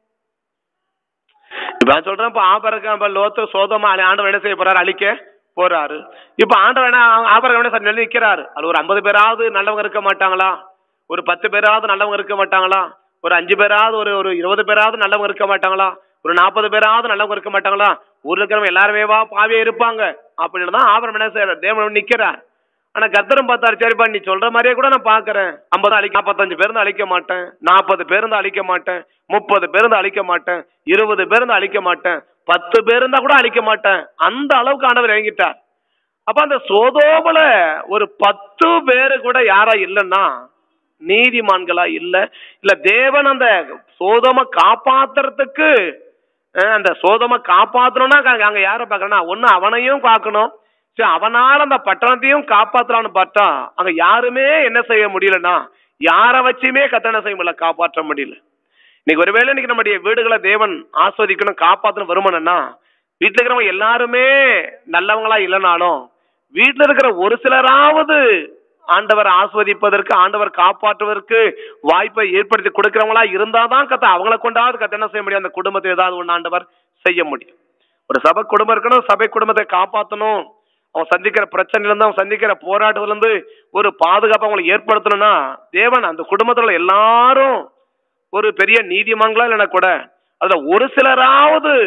இப்ப நான் சொல்றேன் இப்ப ஆபரகம் இப்ப லோத்து சோதமா ஆண்டவன் என்ன செய்ய போறாரு அழிக்க போறாரு இப்ப ஆண்டவன் என்ன ஆபரகம் என்ன சொல்லி நிக்கிறாரு அது ஒரு ஐம்பது பேராவது நல்லவங்க இருக்க மாட்டாங்களா ஒரு பத்து பேராவது நல்லவங்க இருக்க மாட்டாங்களா ஒரு அஞ்சு பேராவது ஒரு ஒரு இருபது பேராவது நல்லவங்க இருக்க மாட்டாங்களா ஒரு நாற்பது பேராவது நல்லவங்க இருக்க மாட்டாங்களா ஊர்ல இருக்கிறவங்க எல்லாருமே வா பாவியா இருப்பாங்க அப்படின்னு தான் ஆபரம் என்ன செய்யறாரு தேவன் நிக்கிறார் ஆனா கத்தரும் பார்த்தாரு சரிப்பா நீ சொல்ற மாதிரியே கூட நான் பாக்குறேன் ஐம்பது அழிக்க நாற்பத்தஞ்சு பேருந்து அழிக்க மாட்டேன் நாற்பது பேருந்து அழிக்க மாட்டேன் முப்பது பேருந்து அழிக்க மாட்டேன் இருபது பேருந்து அழிக்க மாட்டேன் பத்து பேருந்தா கூட அழிக்க மாட்டேன் அந்த அளவுக்கு ஆண்டவர் இறங்கிட்டார் அப்ப அந்த சோதோமல ஒரு பத்து பேரு கூட யாரா இல்லைன்னா நீதிமான்களா இல்ல இல்ல தேவன் அந்த சோதம காப்பாத்துறதுக்கு அஹ், அந்த சோதம காப்பாத்தணும்னா அங்க- அங்க யார பாக்கணும்னா ஒண்ணு அவனையும் காக்கணும் சரி அவனால அந்த பட்டணத்தையும் காப்பாத்தலாம்னு பார்த்தா அங்க யாருமே என்ன செய்ய முடியலன்னா யார வச்சுமே கத்தனை செய்ய முடியல காப்பாற்ற முடியல இன்னைக்கு ஒருவேளை இன்னைக்கு நம்முடைய வீடுகளை தேவன் ஆஸ்வதிக்கணும் காப்பாற்றணும் வருமானம்னா வீட்டுல இருக்கிறவங்க எல்லாருமே நல்லவங்களா இல்லைனாலும் வீட்டுல இருக்கிற ஒரு சிலராவது ஆண்டவர் ஆஸ்வதிப்பதற்கு ஆண்டவர் காப்பாற்றுவதற்கு வாய்ப்பை ஏற்படுத்தி கொடுக்கிறவங்களா இருந்தாதான் கத்த அவங்கள கொண்டாவது கத்த என்ன செய்ய முடியும் அந்த குடும்பத்தை ஏதாவது ஒண்ணு ஆண்டவர் செய்ய முடியும் ஒரு சபை குடும்பம் இருக்கணும் சபை குடும்பத்தை காப்பாற்றணும் அவன் சந்திக்கிற பிரச்சனையில இருந்து அவன் சந்திக்கிற போராட்டத்துல இருந்து ஒரு பாதுகாப்பு அவங்களுக்கு ஏற்படுத்தணும்னா தேவன் அந்த குடும்பத்துல எல்லாரும் ஒரு பெரிய நீதிமங்களா இல்லைன்னா கூட அதுல ஒரு சிலராவது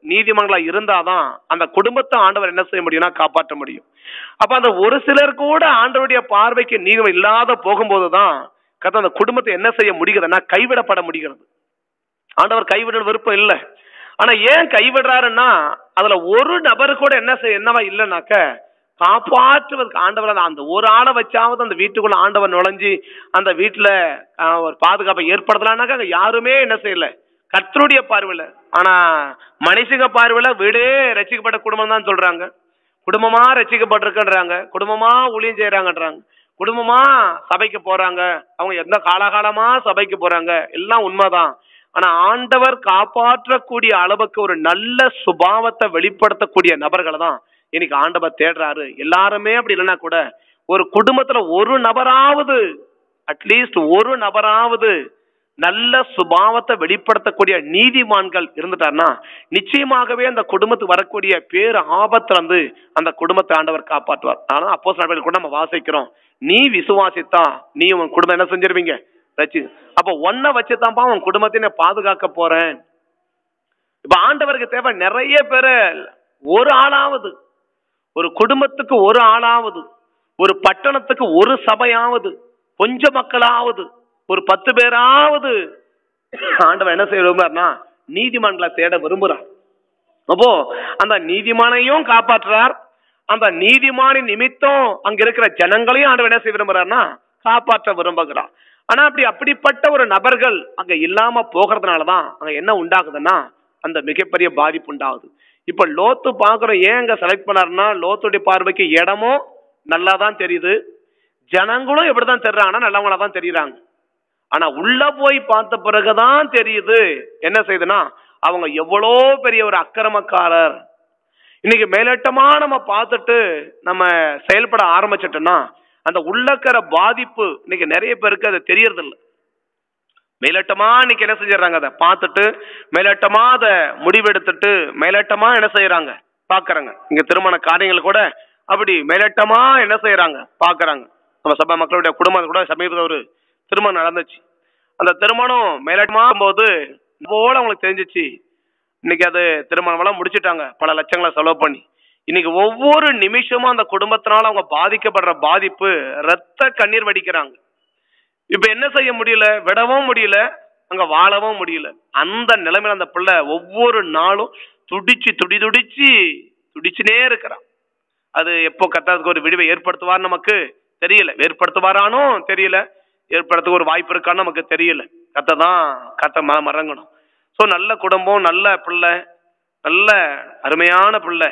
நீதிமன்றங்களா இருந்தாதான் அந்த குடும்பத்தை ஆண்டவர் என்ன செய்ய முடியும்னா காப்பாற்ற முடியும் அப்ப அந்த ஒரு சிலர் கூட ஆண்டவருடைய பார்வைக்கு நீதி இல்லாத போகும்போதுதான் கத்த அந்த குடும்பத்தை என்ன செய்ய முடிகிறதுனா கைவிடப்பட முடிகிறது ஆண்டவர் கைவிட விருப்பம் இல்லை ஆனா ஏன் கைவிடுறாருன்னா அதுல ஒரு நபர் கூட என்ன செய்ய என்னவா இல்லைனாக்க காப்பாற்றுவதற்கு ஆண்டவர் அந்த- அந்த ஒரு ஆளை வச்சாவது அந்த வீட்டுக்குள்ள ஆண்டவர் நுழைஞ்சு அந்த வீட்டுல ஆஹ், ஒரு பாதுகாப்பை ஏற்படுத்தலாம்னாக்க அங்க யாருமே என்ன செய்யல கர்த்தருடைய பார்வையில ஆனா மனுஷங்க பார்வையில வீடே ரசிக்கப்பட்ட குடும்பம் தான் சொல்றாங்க குடும்பமா ரசிக்கப்பட்டிருக்குன்றாங்க குடும்பமா ஊழியம் செய்யறாங்கன்றாங்க குடும்பமா சபைக்கு போறாங்க அவங்க எந்த காலகாலமா சபைக்கு போறாங்க எல்லாம் உண்மைதான் ஆனா ஆண்டவர் காப்பாற்றக்கூடிய அளவுக்கு ஒரு நல்ல சுபாவத்தை வெளிப்படுத்தக்கூடிய நபர்களை தான் இன்னைக்கு ஆண்டவர் தேடுறாரு எல்லாருமே அப்படி இல்லைன்னா கூட ஒரு குடும்பத்துல ஒரு நபராவது அட்லீஸ்ட் ஒரு நபராவது நல்ல சுபாவத்தை வெளிப்படுத்தக்கூடிய நீதிமான்கள் இருந்துட்டார்னா நிச்சயமாகவே அந்த குடும்பத்துக்கு வரக்கூடிய பேர் ஆபத்துல இருந்து அந்த குடும்பத்தை ஆண்டவர் காப்பாற்றுவார் ஆனா அப்போ கூட நம்ம வாசிக்கிறோம் நீ விசுவாசித்தா நீ உன் குடும்பம் என்ன செஞ்சிருவீங்க வச்சு அப்ப ஒன்ன வச்சுதான்ப்பா உன் குடும்பத்தை நான் பாதுகாக்க போறேன் இப்ப ஆண்டவருக்கு தேவை நிறைய பேரை ஒரு ஆளாவது ஒரு குடும்பத்துக்கு ஒரு ஆளாவது ஒரு பட்டணத்துக்கு ஒரு சபையாவது கொஞ்ச மக்களாவது ஒரு பத்து பேராவது ஆண்டவர் என்ன செய்ய விரும்புறாருன்னா நீதிமன்றங்களை தேட விரும்புறார் அப்போ அந்த நீதிமானையும் காப்பாற்றுறார் அந்த நீதிமானின் நிமித்தம் அங்க இருக்கிற ஜனங்களையும் ஆண்டவர் என்ன செய்ய விரும்புறாருன்னா காப்பாற்ற விரும்புகிறார் ஆனா அப்படி அப்படிப்பட்ட ஒரு நபர்கள் அங்க இல்லாம போகிறதுனாலதான் அங்க என்ன உண்டாகுதுன்னா அந்த மிகப்பெரிய பாதிப்பு உண்டாகுது இப்ப லோத்து பாக்குறோம் ஏன் அங்க செலக்ட் பண்ணாருன்னா லோத்துடைய பார்வைக்கு இடமும் நல்லா தான் தெரியுது ஜனங்களும் எப்படிதான் தெரிறாங்கன்னா நல்லவங்களா தான் தெரியுறாங்க ஆனா உள்ள போய் பார்த்த பிறகுதான் தெரியுது என்ன செய்யுதுன்னா அவங்க எவ்வளோ பெரிய ஒரு அக்கிரமக்காரர் இன்னைக்கு மேலோட்டமா நம்ம பார்த்துட்டு நம்ம செயல்பட ஆரம்பிச்சிட்டோம்னா அந்த உள்ளக்கிற பாதிப்பு இன்னைக்கு நிறைய பேருக்கு அது தெரியறது இல்ல மேலோட்டமா இன்னைக்கு என்ன செஞ்சிடறாங்க அதை பார்த்துட்டு மேலோட்டமா அதை முடிவெடுத்துட்டு மேலோட்டமா என்ன செய்யறாங்க பாக்குறாங்க இங்க திருமண காரியங்கள் கூட அப்படி மேலோட்டமா என்ன செய்யறாங்க பாக்குறாங்க நம்ம சபை மக்களுடைய குடும்பம் கூட சமீபத்தில் ஒரு திருமணம் நடந்துச்சு அந்த திருமணம் மேலோட்டமா போது போல அவங்களுக்கு தெரிஞ்சிச்சு இன்னைக்கு அது திருமணம் எல்லாம் முடிச்சிட்டாங்க பல லட்சங்களை செலவு பண்ணி இன்னைக்கு ஒவ்வொரு நிமிஷமும் அந்த குடும்பத்தினால அவங்க பாதிக்கப்படுற பாதிப்பு ரத்த கண்ணீர் வடிக்கிறாங்க இப்ப என்ன செய்ய முடியல விடவும் முடியல அங்க வாழவும் முடியல அந்த நிலைமையில அந்த பிள்ளை ஒவ்வொரு நாளும் துடிச்சு துடி துடிச்சு துடிச்சுனே இருக்கிறான் அது எப்போ கத்தாதுக்கு ஒரு விடிவை ஏற்படுத்துவார் நமக்கு தெரியல ஏற்படுத்துவாரானோ தெரியல ஏற்படுறதுக்கு ஒரு வாய்ப்பு இருக்கான்னு நமக்கு தெரியல கத்தை தான் கத்தை ம மறங்கணும் ஸோ நல்ல குடும்பம் நல்ல பிள்ளை நல்ல அருமையான பிள்ளை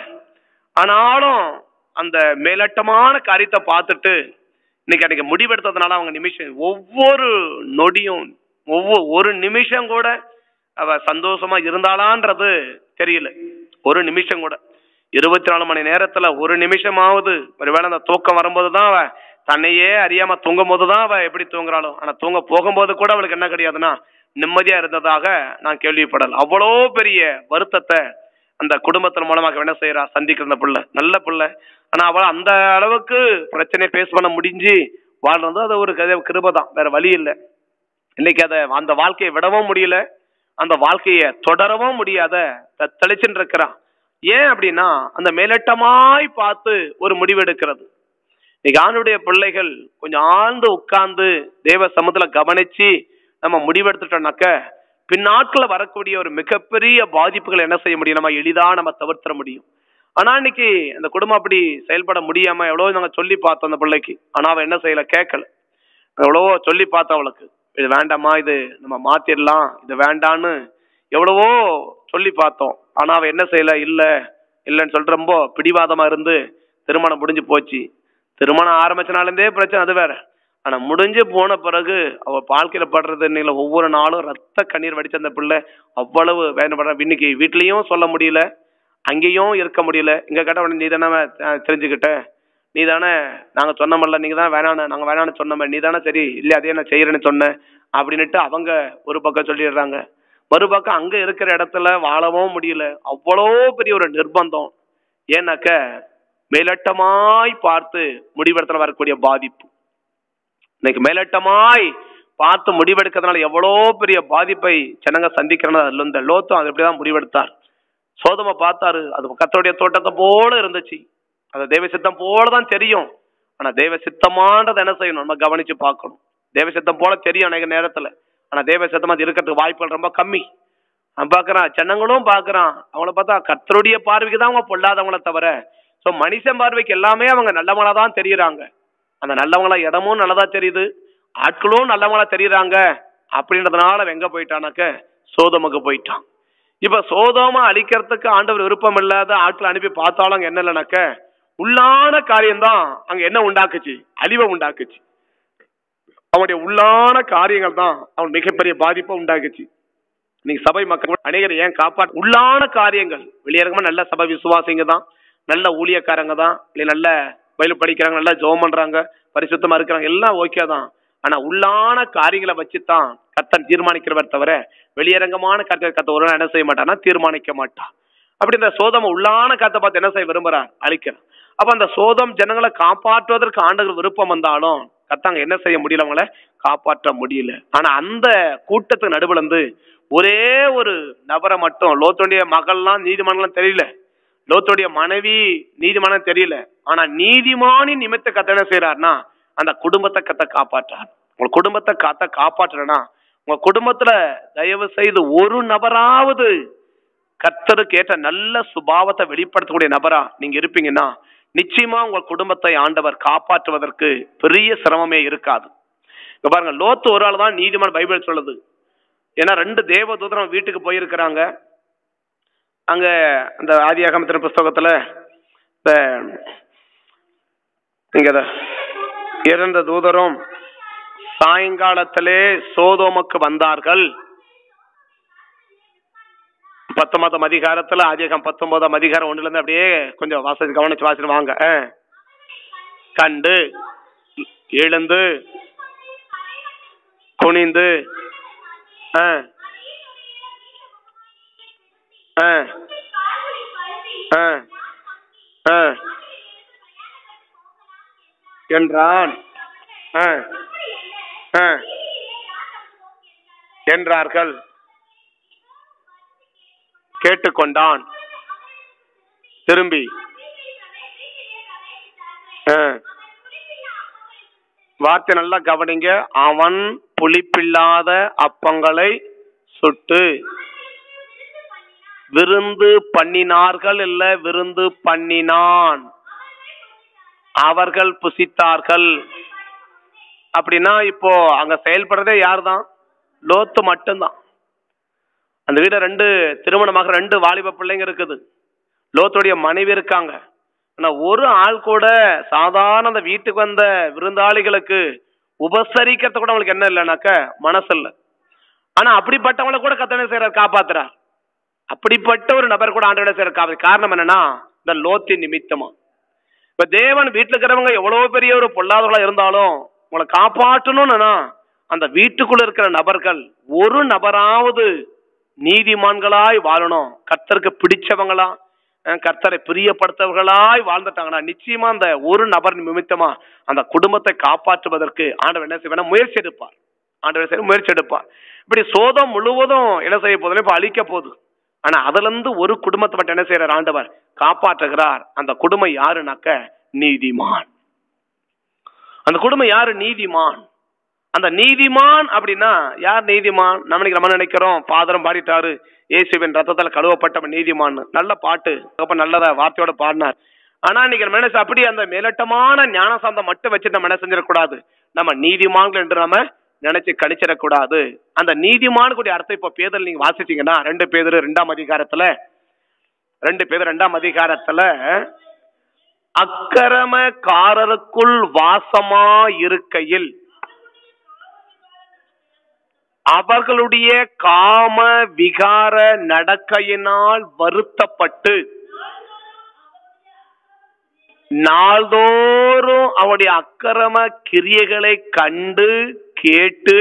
ஆனாலும் அந்த மேலட்டமான காரியத்தை பார்த்துட்டு இன்னைக்கு அன்னைக்கு முடிவெடுத்ததுனால அவங்க நிமிஷம் ஒவ்வொரு நொடியும் ஒவ்வொரு ஒரு நிமிஷம் கூட அவ சந்தோஷமா இருந்தாளான்றது தெரியல ஒரு நிமிஷம் கூட இருபத்தி நாலு மணி நேரத்துல ஒரு நிமிஷமாவது ஒருவேளை அந்த தூக்கம் வரும்போது தான் அவ தன்னையே அறியாம தூங்கும் போது தான் அவ எப்படி தூங்குறாளோ ஆனா தூங்க போகும்போது கூட அவளுக்கு என்ன கிடையாதுன்னா நிம்மதியா இருந்ததாக நான் கேள்விப்படல அவ்வளோ பெரிய வருத்தத்தை அந்த குடும்பத்தின் மூலமாக என்ன செய்யறா சந்திக்கிற அந்த பிள்ளை நல்ல பிள்ளை ஆனா அவள் அந்த அளவுக்கு பிரச்சனையை ஃபேஸ் பண்ண முடிஞ்சு வாழ்றது அது ஒரு கதை கிருபை தான் வேற வழி இல்லை இன்னைக்கு அதை அந்த வாழ்க்கையை விடவும் முடியல அந்த வாழ்க்கையை தொடரவும் முடியாத தத்தளிச்சுன்னு இருக்கிறான் ஏன் அப்படின்னா அந்த மேலட்டமாய் பார்த்து ஒரு முடிவெடுக்கிறது இன்னைக்கு ஆணுடைய பிள்ளைகள் கொஞ்சம் ஆழ்ந்து உட்கார்ந்து தேவ சமூகத்துல கவனிச்சு நம்ம முடிவெடுத்துட்டோம்னாக்க பின்னாட்கள வரக்கூடிய ஒரு மிகப்பெரிய பாதிப்புகள் என்ன செய்ய முடியும் நம்ம எளிதா நம்ம தவிர்த்திட முடியும் ஆனா இன்னைக்கு அந்த குடும்பம் அப்படி செயல்பட முடியாம எவ்வளவோ நாங்க சொல்லி பார்த்தோம் அந்த பிள்ளைக்கு ஆனா அவ என்ன செய்யல கேட்கல எவ்வளவோ சொல்லி பார்த்தோம் அவளுக்கு இது வேண்டாமா இது நம்ம மாத்திரலாம் இது வேண்டான்னு எவ்வளவோ சொல்லி பார்த்தோம் ஆனா அவ என்ன செய்யல இல்ல இல்லைன்னு சொல்லிட்டு ரொம்ப பிடிவாதமா இருந்து திருமணம் முடிஞ்சு போச்சு திருமணம் ஆரம்பிச்சனாலேருந்தே பிரச்சனை அது வேற ஆனா முடிஞ்சு போன பிறகு அவ வாழ்க்கையில படுறது இன்னைக்கு ஒவ்வொரு நாளும் ரத்த கண்ணீர் வடிச்ச அந்த பிள்ளை அவ்வளவு வேதனைப்படுற இன்னைக்கு வீட்லயும் சொல்ல முடியல அங்கேயும் இருக்க முடியல இங்க கேட்ட உடனே நீ தானே தெரிஞ்சுக்கிட்ட நீ தானே நாங்க சொன்னோம்ல நீங்க தான் வேணான்னு நாங்க வேணான்னு சொன்னோமே நீ தானே சரி இல்ல அதே நான் செய்யறேன்னு சொன்னேன் அப்படின்னுட்டு அவங்க ஒரு பக்கம் சொல்லிடுறாங்க மறுபக்கம் அங்க இருக்கிற இடத்துல வாழவும் முடியல அவ்வளோ பெரிய ஒரு நிர்பந்தம் ஏன்னாக்க மேலட்டமாய் பார்த்து முடிவெடுத்துல வரக்கூடிய பாதிப்பு இன்னைக்கு மேலட்டமாய் பார்த்து முடிவெடுக்கிறதுனால எவ்வளோ பெரிய பாதிப்பை ஜனங்க சந்திக்கிறனால அதுல இந்த லோத்தும் அது எப்படிதான் முடிவெடுத்தார் சோதம பார்த்தாரு அது கத்தருடைய தோட்டத்தை போல இருந்துச்சு அது தெய்வ சித்தம் போல தான் தெரியும் ஆனா தெய்வ சித்தமானதை என்ன செய்யணும் நம்ம கவனிச்சு பார்க்கணும் தெய்வ சித்தம் போல தெரியும் அநேக நேரத்துல ஆனா தெய்வ சித்தம் அது இருக்கிறதுக்கு வாய்ப்புகள் ரொம்ப கம்மி அவன் பார்க்கறான் ஜனங்களும் பார்க்கறான் அவங்கள பார்த்தா கர்த்தருடைய பார்வைக்கு தான் அவங்க பொல்லாதவங்கள தவிர ஸோ மனுஷன் பார்வைக்கு எல்லாமே அவங்க நல்லவங்களா தான் தெரியுறாங்க அந்த நல்லவங்களா இடமும் நல்லதா தெரியுது ஆட்களும் நல்லவங்களா தெரியுறாங்க அப்படின்றதுனால அவன் எங்க போயிட்டானாக்க சோதமுக்கு போயிட்டான் இப்ப சோதோம அழிக்கிறதுக்கு ஆண்டவர் விருப்பம் இல்லாத ஆட்களை அனுப்பி பார்த்தாலும் அங்க என்ன இல்லைனாக்க உள்ளான காரியம்தான் அங்க என்ன உண்டாக்குச்சு அழிவை உண்டாக்குச்சு அவனுடைய உள்ளான காரியங்கள் தான் அவன் மிகப்பெரிய பாதிப்பை உண்டாக்குச்சு நீங்க சபை மக்கள் அநேகர் ஏன் காப்பாற்ற உள்ளான காரியங்கள் வெளியேறமா நல்ல சபை விசுவாசிங்க தான் நல்ல ஊழியக்காரங்க தான் இல்லை நல்ல பயில படிக்கிறாங்க நல்லா ஜெபம் பண்றாங்க பரிசுத்தமா இருக்கிறாங்க எல்லாம் ஓகே தான் ஆனா உள்ளான காரியங்களை வச்சுதான் கத்தன் தீர்மானிக்கிறவர் தவிர வெளியரங்கமான கத்தை கத்த ஒரு நாள் என்ன செய்ய மாட்டான்னா தீர்மானிக்க மாட்டான் அப்படி இந்த சோதம் உள்ளான கத்தை பார்த்து என்ன செய்ய விரும்புறார் அழிக்கிறார் அப்ப அந்த சோதம் ஜனங்களை காப்பாற்றுவதற்கு ஆண்டவர் விருப்பம் வந்தாலும் கத்தாங்க என்ன செய்ய முடியல அவங்கள காப்பாற்ற முடியல ஆனா அந்த கூட்டத்துக்கு நடுவுல இருந்து ஒரே ஒரு நபரை மட்டும் லோத்துடைய மகள்லாம் நீதிமன்றம் தெரியல லோத்துடைய மனைவி நீதிமானம் தெரியல ஆனா நீதிமானின் நிமித்த கத்த என்ன செய்யறாருன்னா அந்த குடும்பத்தை கத்த காப்பாற்றார் உங்க குடும்பத்தை காத்த காப்பாற்றலனா உங்க குடும்பத்துல தயவு செய்து ஒரு நபராவது கர்த்தருக்கு ஏற்ற நல்ல சுபாவத்தை வெளிப்படுத்தக்கூடிய நபரா நீங்க இருப்பீங்கன்னா நிச்சயமா உங்க குடும்பத்தை ஆண்டவர் காப்பாற்றுவதற்கு பெரிய சிரமமே இருக்காது இங்க பாருங்க லோத்து ஒரு ஆள் தான் நீதிமான் பைபிள் சொல்லுது ஏன்னா ரெண்டு தேவதூதரம் வீட்டுக்கு போயிருக்கிறாங்க அங்க அந்த ஆதியாகமத்தின் புஸ்தகத்துல இந்த இங்க இத, இரண்டு தூதரும் சாயங்காலத்திலே சோதோமுக்கு வந்தார்கள் பத்தொன்பதாம் அதிகாரத்துல ஆதியாகம் பத்தொன்பதாம் அதிகாரம் ஒண்ணுல இருந்து அப்படியே கொஞ்சம் வாசி கவனிச்சு வாசிட்டு வாங்க ஆ. கண்டு எழுந்து குனிந்து ஆ ஆ ஆ ஆ என்றான் ஆ ஆ என்றார்கள் கேட்டுக்கொண்டான் திரும்பி ஆ. வார்த்தை நல்லா கவனிங்க அவன் புளிப்பில்லாத அப்பங்களை சுட்டு விருந்து பண்ணினார்கள் இல்ல விருந்து பண்ணினான் அவர்கள் புசித்தார்கள் அப்படின்னா இப்போ அங்க செயல்படுறதே யார்தான் லோத்து மட்டும்தான் அந்த வீட ரெண்டு திருமணமாக ரெண்டு வாலிப பிள்ளைங்க இருக்குது லோத்துடைய மனைவி இருக்காங்க ஆனா ஒரு ஆள் கூட சாதாரண அந்த வீட்டுக்கு வந்த விருந்தாளிகளுக்கு உபசரிக்கிறது கூட அவங்களுக்கு என்ன இல்லைனாக்க மனசு இல்லை ஆனா அப்படிப்பட்டவங்கள கூட கத்தனை செய்யறார் காப்பாத்துறார் அப்படிப்பட்ட ஒரு நபர் கூட ஆண்டோட செய்யற காப்பது காரணம் என்னன்னா இந்த லோத்தின் நிமித்தமா இப்ப தேவன் வீட்டுல இருக்கிறவங்க எவ்வளவு பெரிய ஒரு பொல்லாதவங்களா இருந்தாலும் உங்களை காப்பாற்றணும்னா அந்த வீட்டுக்குள்ள இருக்கிற நபர்கள் ஒரு நபராவது நீதிமான்களாய் வாழணும் கர்த்தருக்கு பிடிச்சவங்களா அஹ் கர்த்தரை பிரியப்படுத்தவர்களாய் வாழ்ந்துட்டாங்கன்னா நிச்சயமா அந்த ஒரு நபர் நிமித்தமா அந்த குடும்பத்தை காப்பாற்றுவதற்கு ஆண்டவர் என்ன செய்வார் முயற்சி எடுப்பார் ஆண்டவர் செய்ய முயற்சி எடுப்பார் இப்படி சோதம் முழுவதும் என்ன செய்ய போதுன்னா இப்ப அழிக்க போகுது ஆனா அதுல இருந்து ஒரு குடும்பத்தை மட்டும் என்ன செய்யறார் ஆண்டவர் காப்பாற்றுகிறார் அந்த குடும்பம் யாருனாக்க நீதிமான் அந்த குடும்பம் யாரு நீதிமான் அந்த நீதிமான் அப்படின்னா யார் நீதிமான் நம்ம நம்ம நினைக்கிறோம் பாதரம் பாடிட்டாரு இயேசுவின் ரத்தத்தால கழுவப்பட்டவன் நீதிமான் நல்ல பாட்டு அப்ப நல்லத வார்த்தையோட பாடினார் ஆனா இன்னைக்கு நம்ம என்ன அப்படி அந்த மேலட்டமான ஞானசாந்தம் மட்டும் வச்சு நம்ம என்ன செஞ்சிடக்கூடாது நம்ம நீதிமான்கள் என்று நம்ம நினைச்சு கணிச்சிடக்கூடாது அந்த நீதிமான் கூடிய அர்த்தம் இப்ப பேதல் நீங்க வாசிச்சீங்கன்னா ரெண்டு பேதர் ரெண்டாம் அதிகாரத்துல ரெண்டு பேர் ரெண்டாம் அதிகாரத்துல அக்கிரமக்காரருக்குள் வாசமா இருக்கையில் அவர்களுடைய காம விகார நடக்கையினால் வருத்தப்பட்டு நாள்தோறும் அவருடைய அக்கிரம கிரியைகளை கண்டு கேட்டு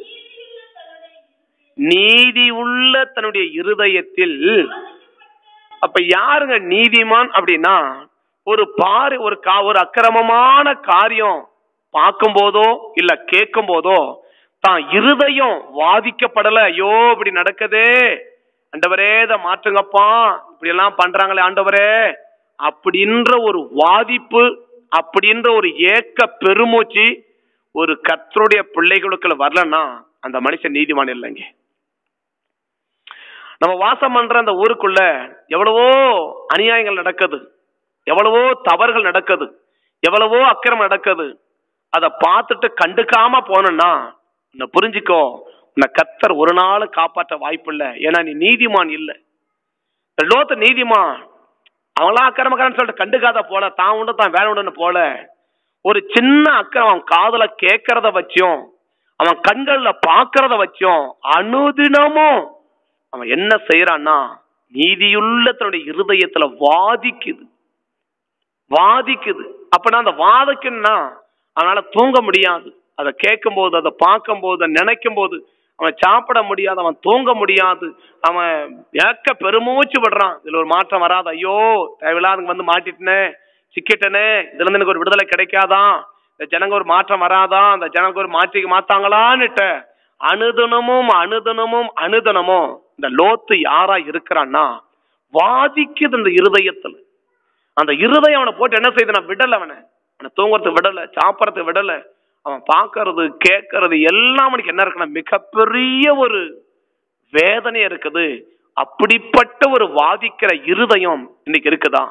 நீதி உள்ள தன்னுடைய இருதயத்தில் அப்ப யாருங்க நீதிமான் அப்படின்னா ஒரு பாரு ஒரு கா ஒரு அக்கிரமமான காரியம் பார்க்கும் போதோ இல்ல கேட்கும் போதோ தான் இருதயம் வாதிக்கப்படல ஐயோ இப்படி நடக்குதே ஆண்டவரே இதை மாற்றுங்கப்பா இப்படி எல்லாம் பண்றாங்களே ஆண்டவரே அப்படின்ற ஒரு வாதிப்பு அப்படின்ற ஒரு ஏக்க பெருமூச்சு ஒரு கத்தருடைய பிள்ளைகளுக்குள்ள வரலன்னா அந்த மனுஷன் நீதிமான் இல்லைங்க நம்ம வாசம் பண்ற அந்த ஊருக்குள்ள எவ்வளவோ அநியாயங்கள் நடக்குது எவ்வளவோ தவறுகள் நடக்குது எவ்வளவோ அக்கிரமம் நடக்குது அதை பார்த்துட்டு கண்டுக்காம போனோம்னா உன்னை புரிஞ்சுக்கோ உன்னை கத்தர் ஒரு நாள் காப்பாற்ற வாய்ப்பு இல்லை ஏன்னா நீ நீதிமான் இல்லை லோத்த நீதிமான் அவங்களாம் அக்கிரமக்காரன் சொல்லிட்டு கண்டுக்காத போல தான் உண்டு தான் வேலை உண்டுன்னு போல ஒரு சின்ன அக்கறை அவன் காதுல கேட்கறத வச்சும் அவன் கண்கள்ல பாக்குறத வச்சும் அனுதினமும் அவன் என்ன செய்யறான்னா நீதியுள்ள தன்னுடைய இருதயத்துல வாதிக்குது வாதிக்குது அப்படின்னா அந்த வாதிக்குன்னா அவனால தூங்க முடியாது அதை கேட்கும் போது அதை பார்க்கும் போது அதை நினைக்கும் போது அவன் சாப்பிட முடியாது அவன் தூங்க முடியாது அவன் ஏக்க பெருமூச்சு விடுறான் இதுல ஒரு மாற்றம் வராது ஐயோ தேவையில்லாத வந்து மாட்டிட்டனே சிக்கிட்டனே இதுல இருந்து எனக்கு ஒரு விடுதலை கிடைக்காதான் இந்த ஜனங்க ஒரு மாற்றம் வராதான் அந்த ஜனங்க ஒரு மாற்றிக்கு மாத்தாங்களான்னுட்ட அனுதினமும் அனுதினமும் அனுதினமும் இந்த லோத்து யாரா இருக்கிறான்னா வாதிக்குது இந்த இருதயத்துல அந்த இருதயம் அவனை போட்டு என்ன செய்யுது நான் விடல அவனை அவனை தூங்குறதுக்கு விடல சாப்பிடறதுக்கு விடல அவன் பார்க்கறது கேட்கறது எல்லாம் அவனுக்கு என்ன இருக்குன்னா மிகப்பெரிய ஒரு வேதனை இருக்குது அப்படிப்பட்ட ஒரு வாதிக்கிற இருதயம் இன்னைக்கு இருக்குதா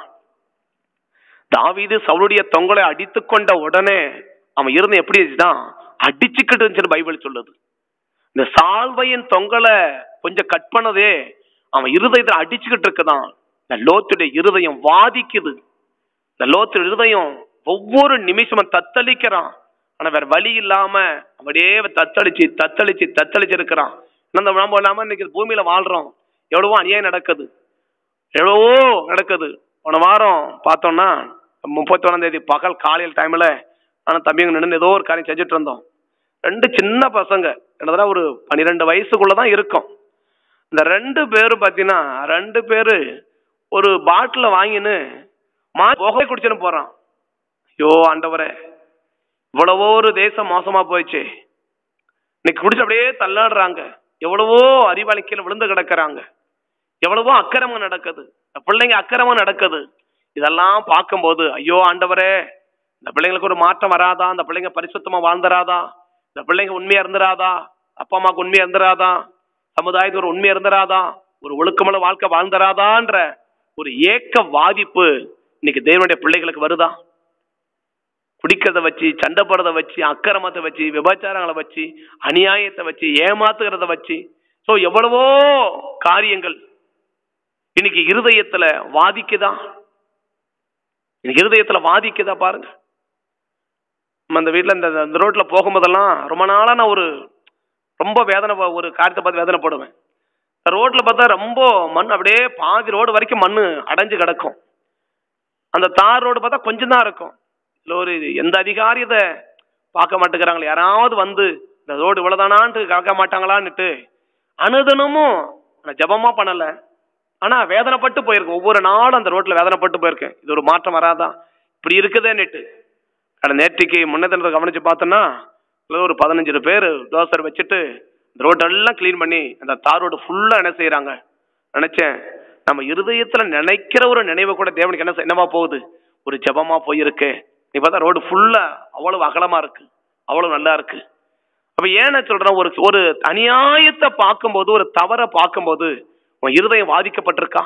தாவீது சவுளுடைய தொங்கலை அடித்து கொண்ட உடனே அவன் இருந்து எப்படி இருந்துச்சுன்னா அடிச்சுக்கிட்டு இருந்துச்சுன்னு பைபிள் சொல்லுது இந்த சால்வையின் தொங்கலை கொஞ்சம் கட் பண்ணதே அவன் இருதயத்தை அடிச்சுக்கிட்டு இருக்குதான் இந்த லோத்துடைய இருதயம் வாதிக்குது இந்த லோத்து இருதயம் ஒவ்வொரு நிமிஷமும் தத்தளிக்கிறான் ஆனா வேற வழி இல்லாம அப்படியே தத்தளிச்சு தத்தளிச்சு தத்தளிச்சு இருக்கிறான் இந்த நம்ம இல்லாம இன்னைக்கு பூமியில வாழ்றோம் எவ்வளவோ அநியாயம் நடக்குது எவ்வளவோ நடக்குது போன வாரம் பார்த்தோம்னா முப்பத்தி ஒன்னாம் தேதி பகல் காலையில் டைம்ல ஆனா தம்பிங்க நின்று ஏதோ ஒரு காரியம் செஞ்சுட்டு இருந்தோம் ரெண்டு சின்ன பசங்க கிட்டத்தட்ட ஒரு பன்னிரெண்டு வயசுக்குள்ளதான் இருக்கும் இந்த ரெண்டு பேரும் பார்த்தீங்கன்னா ரெண்டு பேரு ஒரு பாட்டில வாங்கின்னு மா புகை குடிச்சுன்னு போறான் ஐயோ ஆண்டவரே இவ்வளவோ ஒரு தேசம் மோசமா போயிடுச்சு இன்னைக்கு குடிச்சு அப்படியே தள்ளாடுறாங்க எவ்வளவோ அறிவாளி கீழே விழுந்து கிடக்குறாங்க எவ்வளவோ அக்கிரமம் நடக்குது இந்த பிள்ளைங்க அக்கிரமம் நடக்குது இதெல்லாம் பார்க்கும்போது ஐயோ ஆண்டவரே இந்த பிள்ளைங்களுக்கு ஒரு மாற்றம் வராதா இந்த பிள்ளைங்க பரிசுத்தமா வாழ்ந்துராதா இந்த பிள்ளைங்க உண்மையா இருந்துராதா அப்பா அம்மாவுக்கு உண்மையா இருந்துராதா சமுதாயத்துக்கு ஒரு உண்மையா இருந்துராதா ஒரு ஒழுக்கமுள்ள வாழ்க்கை வாழ்ந்துராதான்ற ஒரு ஏக்க வாதிப்பு இன்னைக்கு தேவனுடைய பிள்ளைகளுக்கு வருதா குடிக்கிறத வச்சு சண்டை போடுறத வச்சு அக்கிரமத்தை வச்சு விபச்சாரங்களை வச்சு அநியாயத்தை வச்சு ஏமாத்துகிறத வச்சு சோ எவ்வளவோ காரியங்கள் இன்னைக்கு இருதயத்துல வாதிக்குதா இன்னைக்கு இருதயத்துல வாதிக்குதா பாருங்க நம்ம அந்த வீட்டுல இந்த இந்த ரோட்ல போகும்போதெல்லாம் ரொம்ப நாளா நான் ஒரு ரொம்ப வேதனை ப- ஒரு காரியத்தை பார்த்து வேதனைப்படுவேன் இந்த ரோட்ல பார்த்தா ரொம்ப மண் அப்படியே பாதி ரோடு வரைக்கும் மண் அடைஞ்சு கிடக்கும் அந்த தார் ரோடு பார்த்தா கொஞ்சம் தான் இருக்கும் இதுல ஒரு எந்த அதிகாரி இதை பார்க்க மாட்டேங்கிறாங்களே யாராவது வந்து இந்த ரோடு இவ்வளவுதானான்ட்டு கலக்க மாட்டாங்களான்னுட்டு அனுதினமும் நான் ஜெபமா பண்ணல ஆனா வேதனைப்பட்டு போயிருக்கேன் ஒவ்வொரு நாளும் அந்த ரோட்ல வேதனைப்பட்டு போயிருக்கேன் இது ஒரு மாற்றம் வராதா இப்படி இருக்குதேன்னுட்டு கடை நேற்றுக்கு முன்னதினத்தை கவனிச்சு பார்த்தோன்னா இதுல ஒரு பதினஞ்சு பேர் தோசர் வச்சுட்டு இந்த ரோட்டெல்லாம் க்ளீன் பண்ணி அந்த தார் ரோடு ஃபுல்லா என்ன செய்யறாங்க நினைச்சேன் நம்ம இருதயத்துல நினைக்கிற ஒரு நினைவு கூட தேவனுக்கு என்ன செய்- என்னவா போகுது ஒரு ஜெபமா போயிருக்கு நீ பார்த்தா ரோடு ஃபுல்லா அவ்வளவு அகலமா இருக்கு அவ்வளவு நல்லா இருக்கு அப்ப ஏன் நான் சொல்றேன் ஒரு ஒரு அநியாயத்தை பார்க்கும்போது ஒரு தவறை பார்க்கும்போது உன் இருதயம் பாதிக்கப்பட்டிருக்கா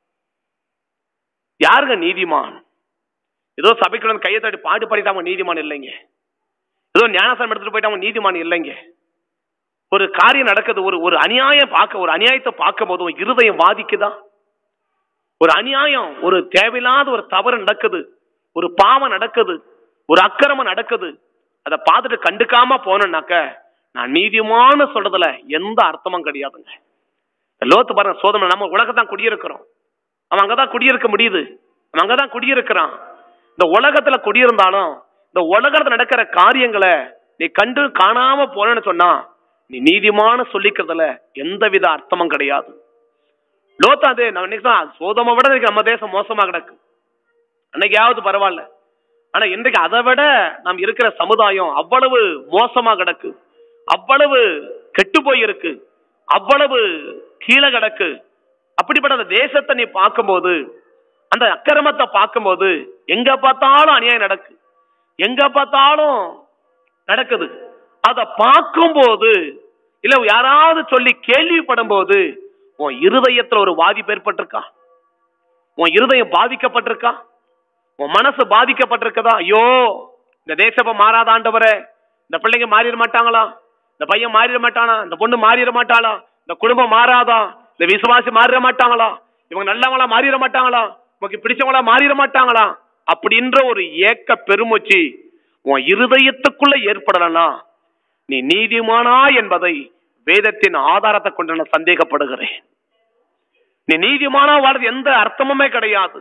யாருங்க நீதிமான் ஏதோ சபைக்குள்ள வந்து கையை தட்டி பாட்டு பாடிட்டு அவங்க நீதிமான் இல்லைங்க ஏதோ ஞானசனம் எடுத்துட்டு போயிட்டு அவங்க நீதிமான் இல்லைங்க ஒரு காரியம் நடக்குது ஒரு ஒரு அநியாயம் பார்க்க ஒரு அநியாயத்தை பார்க்கும் போது உன் இருதயம் வாதிக்குதா ஒரு அநியாயம் ஒரு தேவையில்லாத ஒரு தவறு நடக்குது ஒரு பாவம் நடக்குது ஒரு அக்கிரமம் நடக்குது அதை பார்த்துட்டு கண்டுக்காம போனேன்னாக்க நான் நீதிமான சொல்றதுல எந்த அர்த்தமும் கிடையாதுங்க இந்த லோத்து பாருங்க சோதனை நம்ம உலகத்தான் குடியிருக்கிறோம் அவன் அங்கதான் குடியிருக்க முடியுது அவன் அங்கதான் குடியிருக்கிறான் இந்த உலகத்துல குடியிருந்தாலும் இந்த உலகத்துல நடக்கிற காரியங்களை நீ கண்டு காணாம போனேன்னு சொன்னா நீ நீதிமான சொல்லிக்கிறதுல எந்தவித அர்த்தமும் கிடையாது லோத்தா அது நான் இன்னைக்கு தான் சோதமை விட இன்னைக்கு நம்ம தேசம் மோசமா கிடக்கு அன்னைக்காவது பரவாயில்ல ஆனா இன்றைக்கு அதை விட நாம் இருக்கிற சமுதாயம் அவ்வளவு மோசமா கிடக்கு அவ்வளவு கெட்டு போயிருக்கு அவ்வளவு கீழே கிடக்கு அப்படிப்பட்ட அந்த தேசத்தை நீ பார்க்கும்போது அந்த அக்கிரமத்தை பார்க்கும்போது எங்க பார்த்தாலும் அநியாயம் நடக்கு எங்க பார்த்தாலும் நடக்குது அத பார்க்கும்போது இல்ல யாராவது சொல்லி கேள்விப்படும் போது உன் இருதயத்துல ஒரு பாதிப்பு ஏற்பட்டிருக்கா உன் இருதயம் பாதிக்கப்பட்டிருக்கா உன் மனசு பாதிக்கப்பட்டிருக்கதா ஐயோ இந்த தேசப்ப மாறாத ஆண்டவரே இந்த பிள்ளைங்க மாறிட மாட்டாங்களா இந்த பையன் மாறிட மாட்டானா இந்த பொண்ணு மாறிட மாட்டாளா இந்த குடும்பம் மாறாதா இந்த விசுவாசி மாறிட மாட்டாங்களா இவங்க நல்லவங்களா மாறிட மாட்டாங்களா உனக்கு பிடிச்சவங்களா மாறிட மாட்டாங்களா அப்படின்ற ஒரு ஏக்க பெருமூச்சு உன் இருதயத்துக்குள்ள ஏற்படலனா நீ நீதிமானா என்பதை வேதத்தின் ஆதாரத்தை கொண்டு நான் சந்தேகப்படுகிறேன் நீ நீதிமானா வாழ்றது எந்த அர்த்தமுமே கிடையாது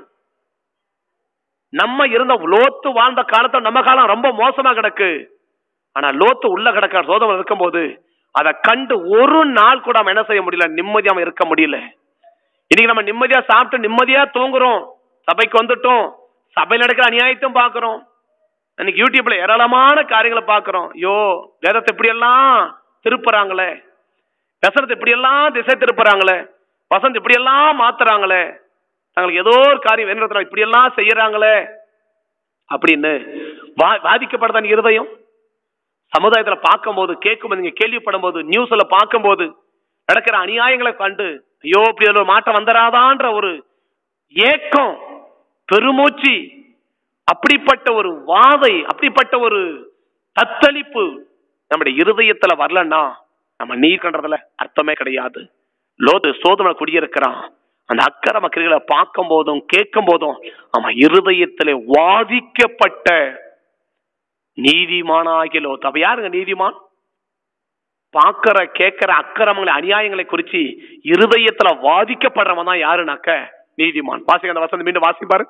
நம்ம இருந்த லோத்து வாழ்ந்த காலத்துல நம்ம காலம் ரொம்ப மோசமா கிடக்கு ஆனா லோத்து உள்ள கிடக்கிற சோதனை இருக்கும்போது அதை கண்டு ஒரு நாள் கூட அவன் என்ன செய்ய முடியல நிம்மதியா அவன் இருக்க முடியல இன்னைக்கு நம்ம நிம்மதியா சாப்பிட்டு நிம்மதியா தூங்குறோம் சபைக்கு வந்துட்டோம் சபையில் நடக்கிற அநியாயத்தையும் பாக்குறோம் இன்னைக்கு யூடியூப்ல ஏராளமான காரியங்களை பாக்குறோம் ஐயோ வேதத்தை இப்படி எல்லாம் திருப்புறாங்களே வசனத்தை இப்படி எல்லாம் திசை திருப்புறாங்களே வசந்த் இப்படி எல்லாம் மாத்துறாங்களே தங்களுக்கு ஏதோ ஒரு காரியம் வேணுறதுல இப்படி எல்லாம் செய்யறாங்களே அப்படின்னு வா- பாதிக்கப்படுதான் இருதயம் சமுதாயத்துல பார்க்கும்போது கேட்கும்போது நீங்க கேள்விப்படும் போது நியூஸ்ல பார்க்கும்போது நடக்கிற அநியாயங்களை கண்டு ஐயோ இப்படி அதுல ஒரு மாற்றம் வந்துடாதான்ற ஒரு ஏக்கம் பெருமூச்சு அப்படிப்பட்ட ஒரு வாதை அப்படிப்பட்ட ஒரு தத்தளிப்பு நம்முடைய இருதயத்துல வரலன்னா நம்ம நீர் கண்டதுல அர்த்தமே கிடையாது லோது சோதனை குடியிருக்கிறான் அந்த அக்கிரம கிரிகளை பார்க்கும் போதும் கேட்கும் போதும் அவன் இருதயத்திலே வாதிக்கப்பட்ட நீதிமானாகிய லோத் அப்ப யாருங்க நீதிமான் பார்க்கிற கேட்கிற அக்கிரமங்களை அநியாயங்களை குறிச்சு இருதயத்துல வாதிக்கப்படுறவன் தான் யாருனாக்க நீதிமான் வாசிக்க அந்த வசனம் மீண்டும் வாசிப்பாரு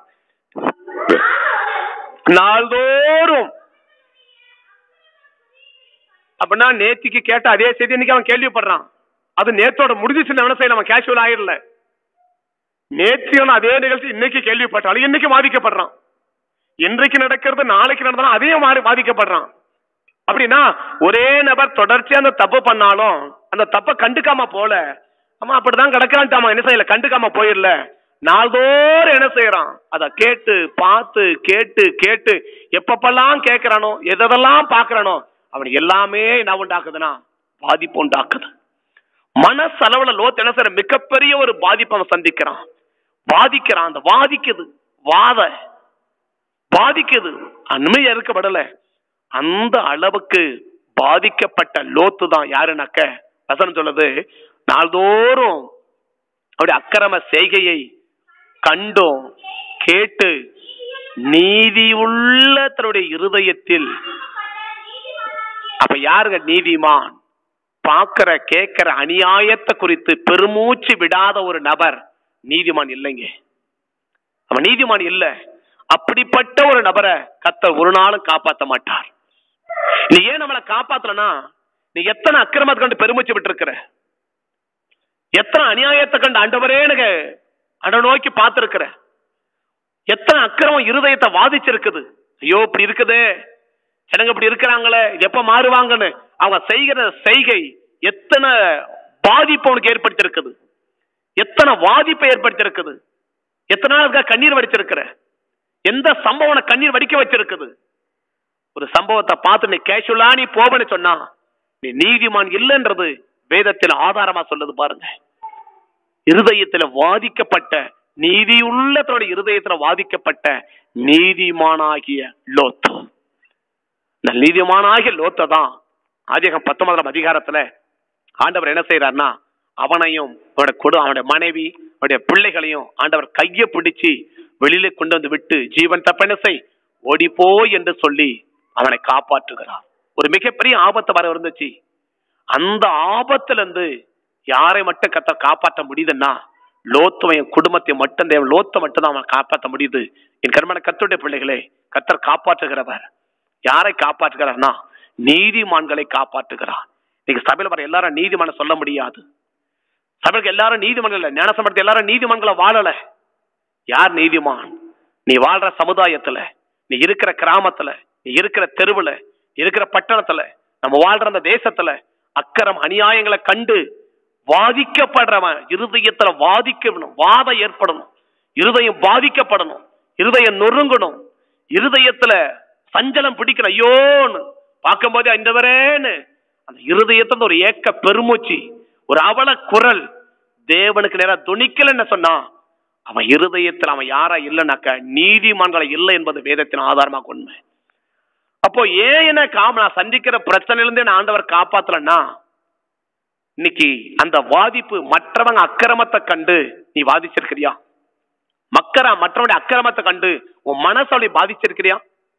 நாள்தோறும் அப்படின்னா நேத்திக்கு கேட்ட அதே செய்தி இன்னைக்கு அவன் கேள்விப்படுறான் அது நேத்தோட முடிஞ்சிச்சுன்னு என்ன செய்யலாம் அவன் கேஷுவல் ஆயிடல நேற்று அதே நிகழ்ச்சி இன்னைக்கு கேள்விப்பட்டான் இன்னைக்கு பாதிக்கப்படுறான் இன்றைக்கு நடக்கிறது நாளைக்கு நடந்தாலும் அதே மாதிரி பாதிக்கப்படுறான் அப்படின்னா ஒரே நபர் தொடர்ச்சியா அந்த தப்பு பண்ணாலும் அந்த தப்பை கண்டுக்காம போல ஆமா அப்படிதான் கிடக்கான்ட்டாமா என்ன செய்யல கண்டுக்காம போயிடல நாள்தோறும் என்ன செய்யறான் அத கேட்டு பார்த்து கேட்டு கேட்டு எப்பப்பெல்லாம் கேட்கறானோ எதெல்லாம் பாக்குறானோ அவன் எல்லாமே என்ன உண்டாக்குதுன்னா பாதிப்பு உண்டாக்குது மனசளவுல லோத் என்ன செய்யற மிகப்பெரிய ஒரு பாதிப்பை அவன் சந்திக்கிறான் பாதிக்கிறான் அந்த வாதிக்குது வாத பாதிக்குது அண்மையா இருக்கப்படல அந்த அளவுக்கு பாதிக்கப்பட்ட லோத்து தான் யாருனாக்க வசனம் சொல்லுது நாள்தோறும் அவருடைய அக்கிரம செய்கையை கண்டோம் கேட்டு நீதி உள்ள தன்னுடைய இருதயத்தில் அப்ப யாருங்க நீதிமான் பார்க்கிற கேட்கிற அநியாயத்தை குறித்து பெருமூச்சு விடாத ஒரு நபர் நீதிமான் இல்லைங்க அவன் நீதிமான் இல்ல அப்படிப்பட்ட ஒரு நபரை கத்தர் ஒரு நாளும் காப்பாத்த மாட்டார் நீ ஏன் நம்மளை காப்பாத்தலனா நீ எத்தனை அக்கிரமத்தை கண்டு பெருமூச்சு விட்டு எத்தனை அநியாயத்தை கண்டு ஆண்டவரே எனக்கு அட நோக்கி பார்த்திருக்கிற எத்தனை அக்கிரமம் இருதயத்தை வாதிச்சிருக்குது ஐயோ இப்படி இருக்குதே ஜனங்க இப்படி இருக்கிறாங்களே இது எப்ப மாறுவாங்கன்னு அவங்க செய்கிற செய்கை எத்தனை பாதிப்பு உனக்கு ஏற்படுத்தியிருக்குது எத்தனை பாதிப்பை ஏற்படுத்தியிருக்குது எத்தனை நாள் அதுக்காக கண்ணீர் வடிச்சிருக்கிற எந்த சம்பவம் உனக்கு கண்ணீர் வடிக்க வச்சிருக்குது ஒரு சம்பவத்தை பார்த்து நீ கேஷுவலா நீ போவன்னு சொன்னா நீ நீதிமான் இல்லைன்றது வேதத்தில் ஆதாரமா சொல்லுது பாருங்க இருதயத்துல வாதிக்கப்பட்ட நீதியுள்ள தன்னுடைய இருதயத்துல வாதிக்கப்பட்ட நீதிமானாகிய லோத்து இந்த நீதிமானாகிய லோத்தை தான் ஆதிகம் பத்தொன்பதாம் அதிகாரத்துல ஆண்டவர் என்ன செய்யறாருன்னா அவனையும் அவனுடைய கொடு அவனுடைய மனைவி அவனுடைய பிள்ளைகளையும் ஆண்டவர் கையை பிடிச்சு வெளியில கொண்டு வந்து விட்டு ஜீவன் தப்பென செய் ஓடிப்போ என்று சொல்லி அவனை காப்பாற்றுகிறார் ஒரு மிகப்பெரிய ஆபத்து வர இருந்துச்சு அந்த ஆபத்துல இருந்து யாரை மட்டும் கத்த காப்பாற்ற முடியுதுன்னா லோத்துவையும் குடும்பத்தை மட்டும் தேவன் லோத்தை மட்டும் தான் அவன் காப்பாற்ற முடியுது என் கருமான கத்துடைய பிள்ளைகளே கத்தர் காப்பாற்றுகிறவர் யாரை காப்பாற்றுகிறார்னா நீதிமான்களை காப்பாற்றுகிறார் இன்னைக்கு சபையில வர எல்லாரும் நீதிமான சொல்ல முடியாது சபைக்கு எல்லாரும் நீதிமன்றம் இல்ல ஞானசமரத்தை எல்லாரும் நீதிமன்களை வாழல யார் நீதிமான் நீ வாழ்ற சமுதாயத்துல நீ இருக்கிற கிராமத்துல நீ இருக்கிற தெருவுல இருக்கிற பட்டணத்துல நம்ம வாழ்ற அந்த தேசத்துல அக்கறம் அநியாயங்களை கண்டு வாதிக்கப்படுறவன் இருதயத்துல வாதிக்கணும் வாதம் ஏற்படணும் இருதயம் பாதிக்கப்படணும் இருதயம் நொறுங்கணும் இருதயத்துல சஞ்சலம் பிடிக்கணும் ஐயோன்னு பார்க்கும்போது இந்த வரேன்னு அந்த இருதயத்துல ஒரு ஏக்க பெருமூச்சு ஒரு அவல குரல் தேவனுக்கு நேரா துணிக்கலன்னு சொன்னா அவன் இருதயத்தில் அவன் யாரா இல்லைனாக்க நீதிமன்றங்களை இல்லை என்பது வேதத்தின் ஆதாரமாக உண்மை அப்போ ஏன் என்ன காம நான் சந்திக்கிற பிரச்சனையிலிருந்து என்ன ஆண்டவர் காப்பாத்தலன்னா இன்னைக்கு அந்த வாதிப்பு மற்றவங்க அக்கிரமத்தை கண்டு நீ வாதிச்சிருக்கிறியா மக்கரா மற்றவனுடைய அக்கிரமத்தை கண்டு உன் மனசை பாதிச்சிருக்கிறியா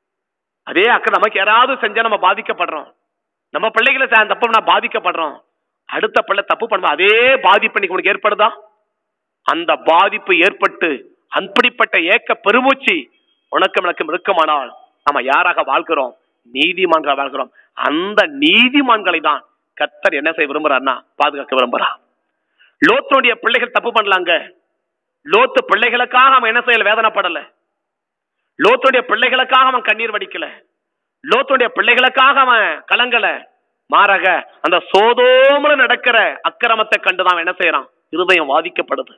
அதே அக்கறை நமக்கு யாராவது செஞ்சா நம்ம பாதிக்கப்படுறோம் நம்ம பிள்ளைகளை சே- தப்பு பண்ணா பாதிக்கப்படுறோம் அடுத்த பிள்ளை தப்பு பண்ணும் அதே பாதிப்பு இன்னைக்கு உனக்கு ஏற்படுதா அந்த பாதிப்பு ஏற்பட்டு அப்படிப்பட்ட ஏக்க பெருமூச்சு உனக்கும் எனக்கும் இருக்குமானால் நம்ம யாராக வாழ்கிறோம் நீதிமான்களாக வாழ்கிறோம் அந்த நீதிமான்களை தான் கத்தர் என்ன செய்ய விரும்புறாருன்னா பாதுகாக்க விரும்புறார் லோத்தனுடைய பிள்ளைகள் தப்பு பண்ணலாங்க லோத்து பிள்ளைகளுக்காக அவன் என்ன செய்யல வேதனைப்படல லோத்துடைய பிள்ளைகளுக்காக அவன் கண்ணீர் வடிக்கல லோத்துடைய பிள்ளைகளுக்காக அவன் கலங்கல மாறாக அந்த சோதோமல நடக்கிற அக்கிரமத்தை கண்டுதான் அவன் என்ன செய்யறான் இருதயம் வாதிக்கப்படுது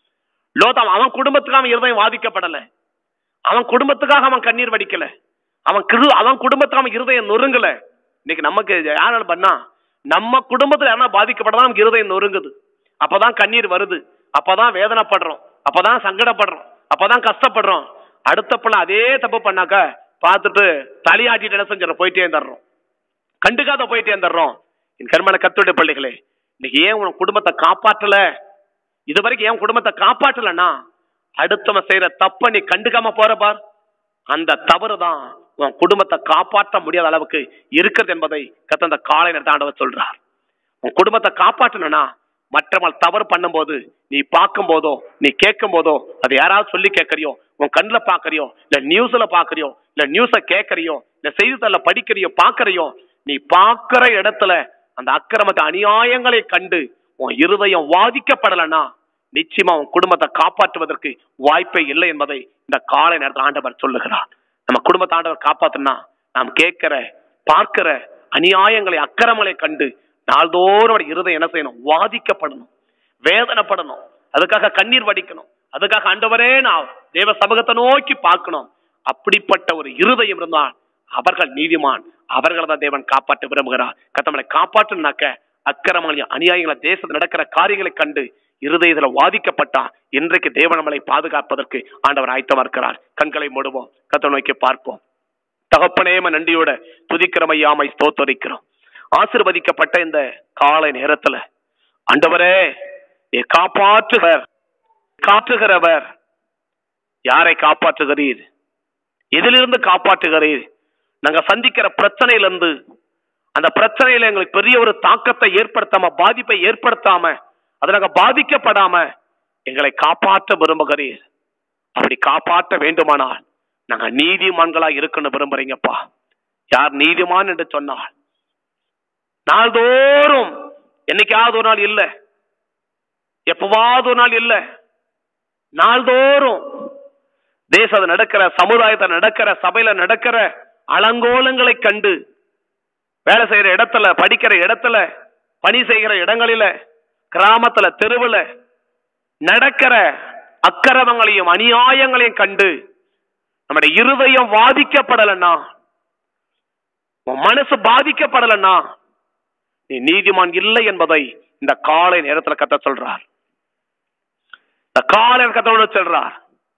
லோத் அவன் குடும்பத்துக்கு அவன் இருதயம் வாதிக்கப்படல அவன் குடும்பத்துக்காக அவன் கண்ணீர் வடிக்கல அவன் கிரு அவன் குடும்பத்துக்கு அவன் இருதயம் நொறுங்கல இன்னைக்கு நமக்கு யாரால பண்ணா நம்ம குடும்பத்துல யாரா பாதிக்கப்பட்டதான் நமக்கு இருதயம் நொறுங்குது அப்பதான் கண்ணீர் வருது அப்பதான் வேதனைப்படுறோம் அப்பதான் சங்கடப்படுறோம் அப்பதான் கஷ்டப்படுறோம் அடுத்த பிள்ளை அதே தப்பு பண்ணாக்க பார்த்துட்டு தலையாட்டிட்டு என்ன செஞ்சிடறோம் போயிட்டே இருந்துடுறோம் கண்டுக்காத போயிட்டே இருந்துடுறோம் என் கருமான கத்துடைய பிள்ளைகளே இன்னைக்கு ஏன் உன் குடும்பத்தை காப்பாற்றல இது வரைக்கும் ஏன் குடும்பத்தை காப்பாற்றலன்னா அடுத்தவன் செய்யற தப்ப நீ கண்டுக்காம போற பார் அந்த தவறு தான் உன் குடும்பத்தை காப்பாற்ற முடியாத அளவுக்கு இருக்கிறது என்பதை கத்த அந்த காலை நேரத்தை ஆண்டவர் சொல்றார் உன் குடும்பத்தை காப்பாற்றணும்னா மற்றவங்க தவறு பண்ணும்போது நீ பார்க்கும் போதோ நீ கேட்கும் போதோ அதை யாராவது சொல்லி கேட்கறியோ உன் கண்ணில் பார்க்கறியோ இல்ல நியூஸ்ல பார்க்கறியோ இல்ல நியூஸ கேட்கறியோ இல்ல செய்தித்தாள படிக்கிறியோ பார்க்கறியோ நீ பார்க்கிற இடத்துல அந்த அக்கிரமத்தை அநியாயங்களை கண்டு உன் இருதயம் வாதிக்கப்படலைன்னா நிச்சயமா உன் குடும்பத்தை காப்பாற்றுவதற்கு வாய்ப்பே இல்லை என்பதை இந்த காலை நேரத்தில் ஆண்டவர் சொல்லுகிறார் நம்ம குடும்பத்தை ஆண்டவர் காப்பாத்துனா நாம் கேட்கிற பார்க்கிற அநியாயங்களை அக்கிரமங்களை கண்டு நாள்தோறும் அவருடைய இருதயம் என்ன செய்யணும் வாதிக்கப்படணும் வேதனைப்படணும் அதுக்காக கண்ணீர் வடிக்கணும் அதுக்காக ஆண்டவரே நான் தேவ சமூகத்தை நோக்கி பார்க்கணும் அப்படிப்பட்ட ஒரு இருதயம் இருந்தால் அவர்கள் நீதிமான் அவர்களை தான் தேவன் காப்பாற்ற விரும்புகிறார் கத்தமலை காப்பாற்றணுனாக்க அக்கிரமங்களையும் அநியாயங்களை தேசத்தில் நடக்கிற காரியங்களை கண்டு இருதயத்துல வாதிக்கப்பட்டா இன்றைக்கு தேவன் நம்மளை பாதுகாப்பதற்கு ஆண்டவர் ஆயத்தமா இருக்கிறார் கண்களை மூடுவோம் கத்த நோக்கி பார்ப்போம் தகப்பனேம நன்றியோட துதிக்கிறமையாமை ஸ்தோத்தரிக்கிறோம் ஆசிர்வதிக்கப்பட்ட இந்த காலை நேரத்துல ஆண்டவரே நீ காப்பாற்றுவர் காற்றுகிறவர் யாரை காப்பாற்றுகிறீர் எதிலிருந்து காப்பாற்றுகிறீர் நாங்க சந்திக்கிற பிரச்சனையிலிருந்து அந்த பிரச்சனையில எங்களுக்கு பெரிய ஒரு தாக்கத்தை ஏற்படுத்தாம பாதிப்பை ஏற்படுத்தாம அதை நாங்க பாதிக்கப்படாம எங்களை காப்பாற்ற விரும்புகிறீர் அப்படி காப்பாற்ற வேண்டுமானால் நாங்க நீதிமான்களா இருக்கணும் விரும்புறீங்கப்பா யார் நீதிமான் என்று சொன்னால் நாள்தோறும் என்னைக்காவது ஒரு நாள் இல்ல எப்பவாவது ஒரு நாள் இல்ல நாள்தோறும் தேசத்துல நடக்கிற சமுதாயத்துல நடக்கிற சபையில நடக்கிற அலங்கோலங்களை கண்டு வேலை செய்யற இடத்துல படிக்கிற இடத்துல பணி செய்கிற இடங்களில கிராமத்துல தெருவுல நடக்கிற அக்கிரமங்களையும் அநியாயங்களையும் கண்டு நம்முடைய இருதயம் பாதிக்கப்படலன்னா உன் மனசு பாதிக்கப்படலன்னா நீ நீதிமான் இல்லை என்பதை இந்த காலை நேரத்துல கத்த சொல்றார் இந்த காலை கத்தோட சொல்றார்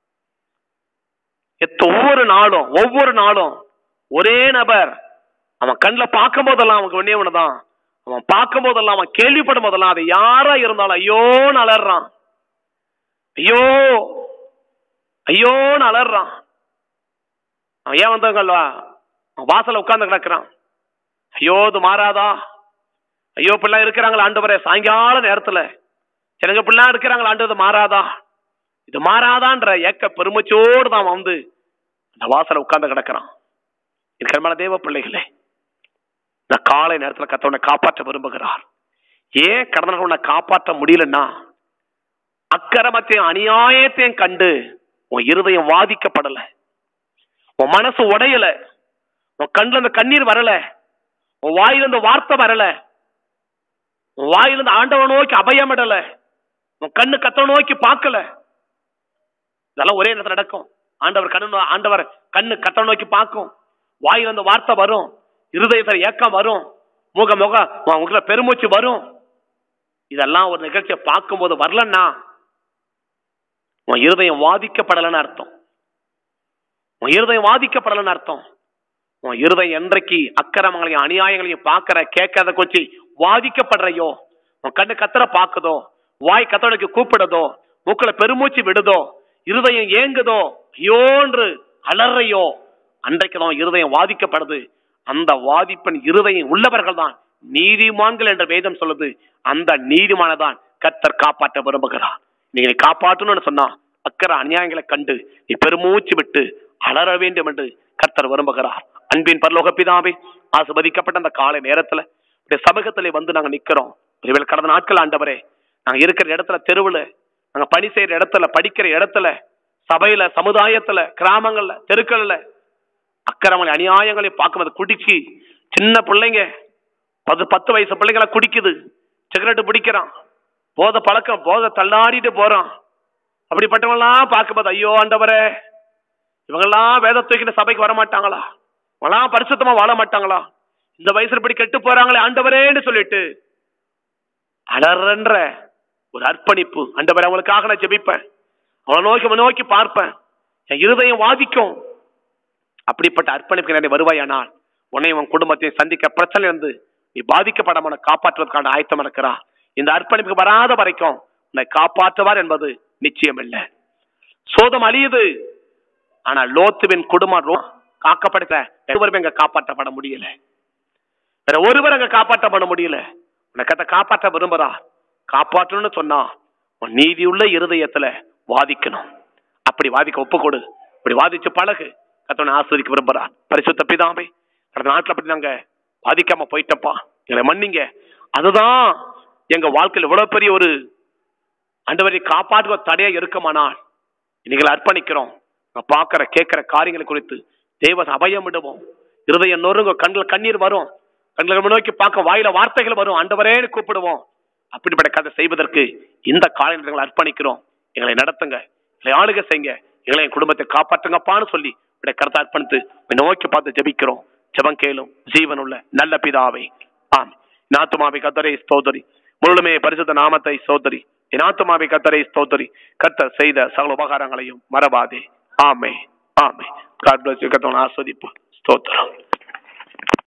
எத்த- ஒவ்வொரு நாளும் ஒவ்வொரு நாளும் ஒரே நபர் அவன் கண்ணில் பார்க்கும் போதெல்லாம் அவனுக்கு ஒன்னே ஒண்ணுதான் அவன் பார்க்கும் போதெல்லாம் அவன் கேள்விப்படும் போதெல்லாம் அது யாரா இருந்தாலும் ஐயோன்னு அலறான் ஐயோ ஐயோன்னு அலறான் அவன் ஏன் வந்தவங்கல்வா அவன் வாசல்ல உட்கார்ந்து கிடக்குறான் ஐயோ இது மாறாதா ஐயோ பிள்ளை இருக்கிறாங்களா ஆண்டவரே சாயங்கால நேரத்துல சிலங்க பிள்ளை இருக்கிறாங்களா ஆண்டு மாறாதா இது மாறாதான்ற ஏக்க பெருமச்சோடு தான் அவன் வந்து அந்த வாசல்ல உட்கார்ந்து கிடக்குறான் இருக்கிற தேவ பிள்ளைகளே இந்த காலை நேரத்துல கத்த உன்னை காப்பாற்ற விரும்புகிறார் ஏன் கடந்த உன்னை காப்பாற்ற முடியலன்னா அக்கிரமத்தையும் அநியாயத்தையும் கண்டு உன் இருதயம் வாதிக்கப்படல உன் மனசு உடையல உன் கண்ணுல இந்த கண்ணீர் வரல உன் வாயில இந்த வார்த்தை வரல உன் வாயிலிருந்து ஆண்டவனை நோக்கி அபயமிடல உன் கண்ணு கத்தவனை நோக்கி பார்க்கல இதெல்லாம் ஒரே நேரத்தில் நடக்கும் ஆண்டவர் கண்ணு ஆண்டவர் கண்ணு கத்தவனை நோக்கி பார்க்கும் வாயிலிருந்து வார்த்தை வரும் இருதயத்தில் ஏக்கம் வரும் முக முக உங்களை பெருமூச்சு வரும் இதெல்லாம் ஒரு நிகழ்ச்சியை பார்க்கும்போது வரலன்னா உன் இருதயம் வாதிக்கப்படலைன்னு அர்த்தம் உன் இருதயம் வாதிக்கப்படலைன்னு அர்த்தம் உன் இருதயம் என்றைக்கு அக்கிரமங்களையும் அநியாயங்களையும் பார்க்கற கேட்கறத கொச்சி வாதிக்கப்படுறையோ உன் கண்ணு கத்தர பாக்குதோ வாய் கத்தோடைக்கு கூப்பிடுதோ மூக்களை பெருமூச்சு விடுதோ இருதயம் ஏங்குதோ ஐயோன்று அலறையோ அன்றைக்கு தான் இருதயம் வாதிக்கப்படுது அந்த வாதிப்பின் இருதயம் உள்ளவர்கள் தான் நீதிமான்கள் என்ற வேதம் சொல்லுது அந்த நீதிமானதான் கத்தர் காப்பாற்ற விரும்புகிறார் நீங்க நீ காப்பாற்றணும்னு சொன்னா அக்கறை அநியாயங்களை கண்டு நீ பெருமூச்சு விட்டு அலற வேண்டும் என்று கர்த்தர் விரும்புகிறார் அன்பின் பரலோக பிதாவே ஆசிர்வதிக்கப்பட்ட அந்த காலை நேரத்துல இந்த சமூகத்திலே வந்து நாங்க நிக்கிறோம் ஒருவேளை கடந்த நாட்கள் ஆண்டவரே நாங்க இருக்கிற இடத்துல தெருவுல நாங்க பணி செய்யற இடத்துல படிக்கிற இடத்துல சபையில சமுதாயத்துல கிராமங்கள்ல தெருக்கள்ல அக்கிரமங்களை அநியாயங்களை பார்க்கும்போது குடிச்சு சின்ன பிள்ளைங்க பத்து பத்து வயசு பிள்ளைங்களை குடிக்குது சிகரெட் பிடிக்கிறான் போத பழக்கம் போத தள்ளாடிட்டு போறான் அப்படிப்பட்டவங்களாம் பார்க்கும்போது ஐயோ ஆண்டவரே இவங்கெல்லாம் வேத தூக்கிட்டு சபைக்கு வர மாட்டாங்களா இவங்கெல்லாம் பரிசுத்தமா வாழ மாட்டாங்களா இந்த வயசுல இப்படி கெட்டு போறாங்களே ஆண்டவரேன்னு சொல்லிட்டு அலறன்ற ஒரு அர்ப்பணிப்பு ஆண்டவரே அவங்களுக்காக நான் ஜெபிப்பேன் அவனை நோக்கி அவனை நோக்கி பார்ப்பேன் என் இருதயம் வாதிக்கும் அப்படிப்பட்ட அர்ப்பணிப்பு நிறைய வருவாயானால் உன்னை உன் குடும்பத்தையும் சந்திக்க பிரச்சனை இருந்து நீ பாதிக்கப்படாம உன்னை காப்பாற்றுவதற்கான ஆயத்தம் இருக்கிறா இந்த அர்ப்பணிப்புக்கு வராத வரைக்கும் உன்னை காப்பாற்றுவார் என்பது நிச்சயம் இல்லை சோதம் அழியுது ஆனா லோத்துவின் குடும்பம் ரோ- காக்கப்பட்ட ஒருவரும் எங்க காப்பாற்றப்பட முடியல வேற ஒருவர் அங்க காப்பாற்றப்பட முடியல உனக்கு அதை காப்பாற்ற விரும்புறா காப்பாற்றணும்னு சொன்னா உன் நீதியுள்ள இருதயத்துல வாதிக்கணும் அப்படி வாதிக்க ஒப்பு கொடு அப்படி வாதிச்சு பழகு கத்தவனை ஆஸ்வதிக்க விரும்புறான் பரிசுத்த பிதாமே கடந்த நாட்டுல அப்படி நாங்க பாதிக்காம போயிட்டப்பா எங்களை மன்னிங்க அதுதான் எங்க வாழ்க்கையில் இவ்வளவு பெரிய ஒரு ஆண்டவரை காப்பாற்றுவ தடையா இருக்குமானால் நீங்கள் அர்ப்பணிக்கிறோம் நான் பார்க்கிற கேட்கிற காரியங்களை குறித்து தேவ அபயம் விடுவோம் இருதயம் நொறுங்க கண்கள் கண்ணீர் வரும் கண்களை நோக்கி பார்க்க வாயில வார்த்தைகள் வரும் ஆண்டவரேன்னு கூப்பிடுவோம் அப்படிப்பட்ட கதை செய்வதற்கு இந்த காலையில் அர்ப்பணிக்கிறோம் எங்களை நடத்துங்க எங்களை ஆளுக செய்யுங்க எங்களை என் குடும்பத்தை காப்பாற்றுங்கப்பான்னு சொல்லி இப்படி கருத்தை அர்ப்பணித்து உம்மை நோக்கி பார்த்து ஜெபிக்கிறோம் ஜெபம் கேளும் ஜீவனுள்ள நல்ல பிதாவை ஆம் நாத்துமாவை கத்தரை ஸ்தோதரி முழுமே பரிசுத்த நாமத்தை சோதரி என் ஆத்துமாவை கத்தரை ஸ்தோதரி கத்தர் செய்த சகல உபகாரங்களையும் மறவாதே ஆமே ஆமே காட் பிளஸ் கத்தவன் ஆஸ்வதிப்பு ஸ்தோத்திரம்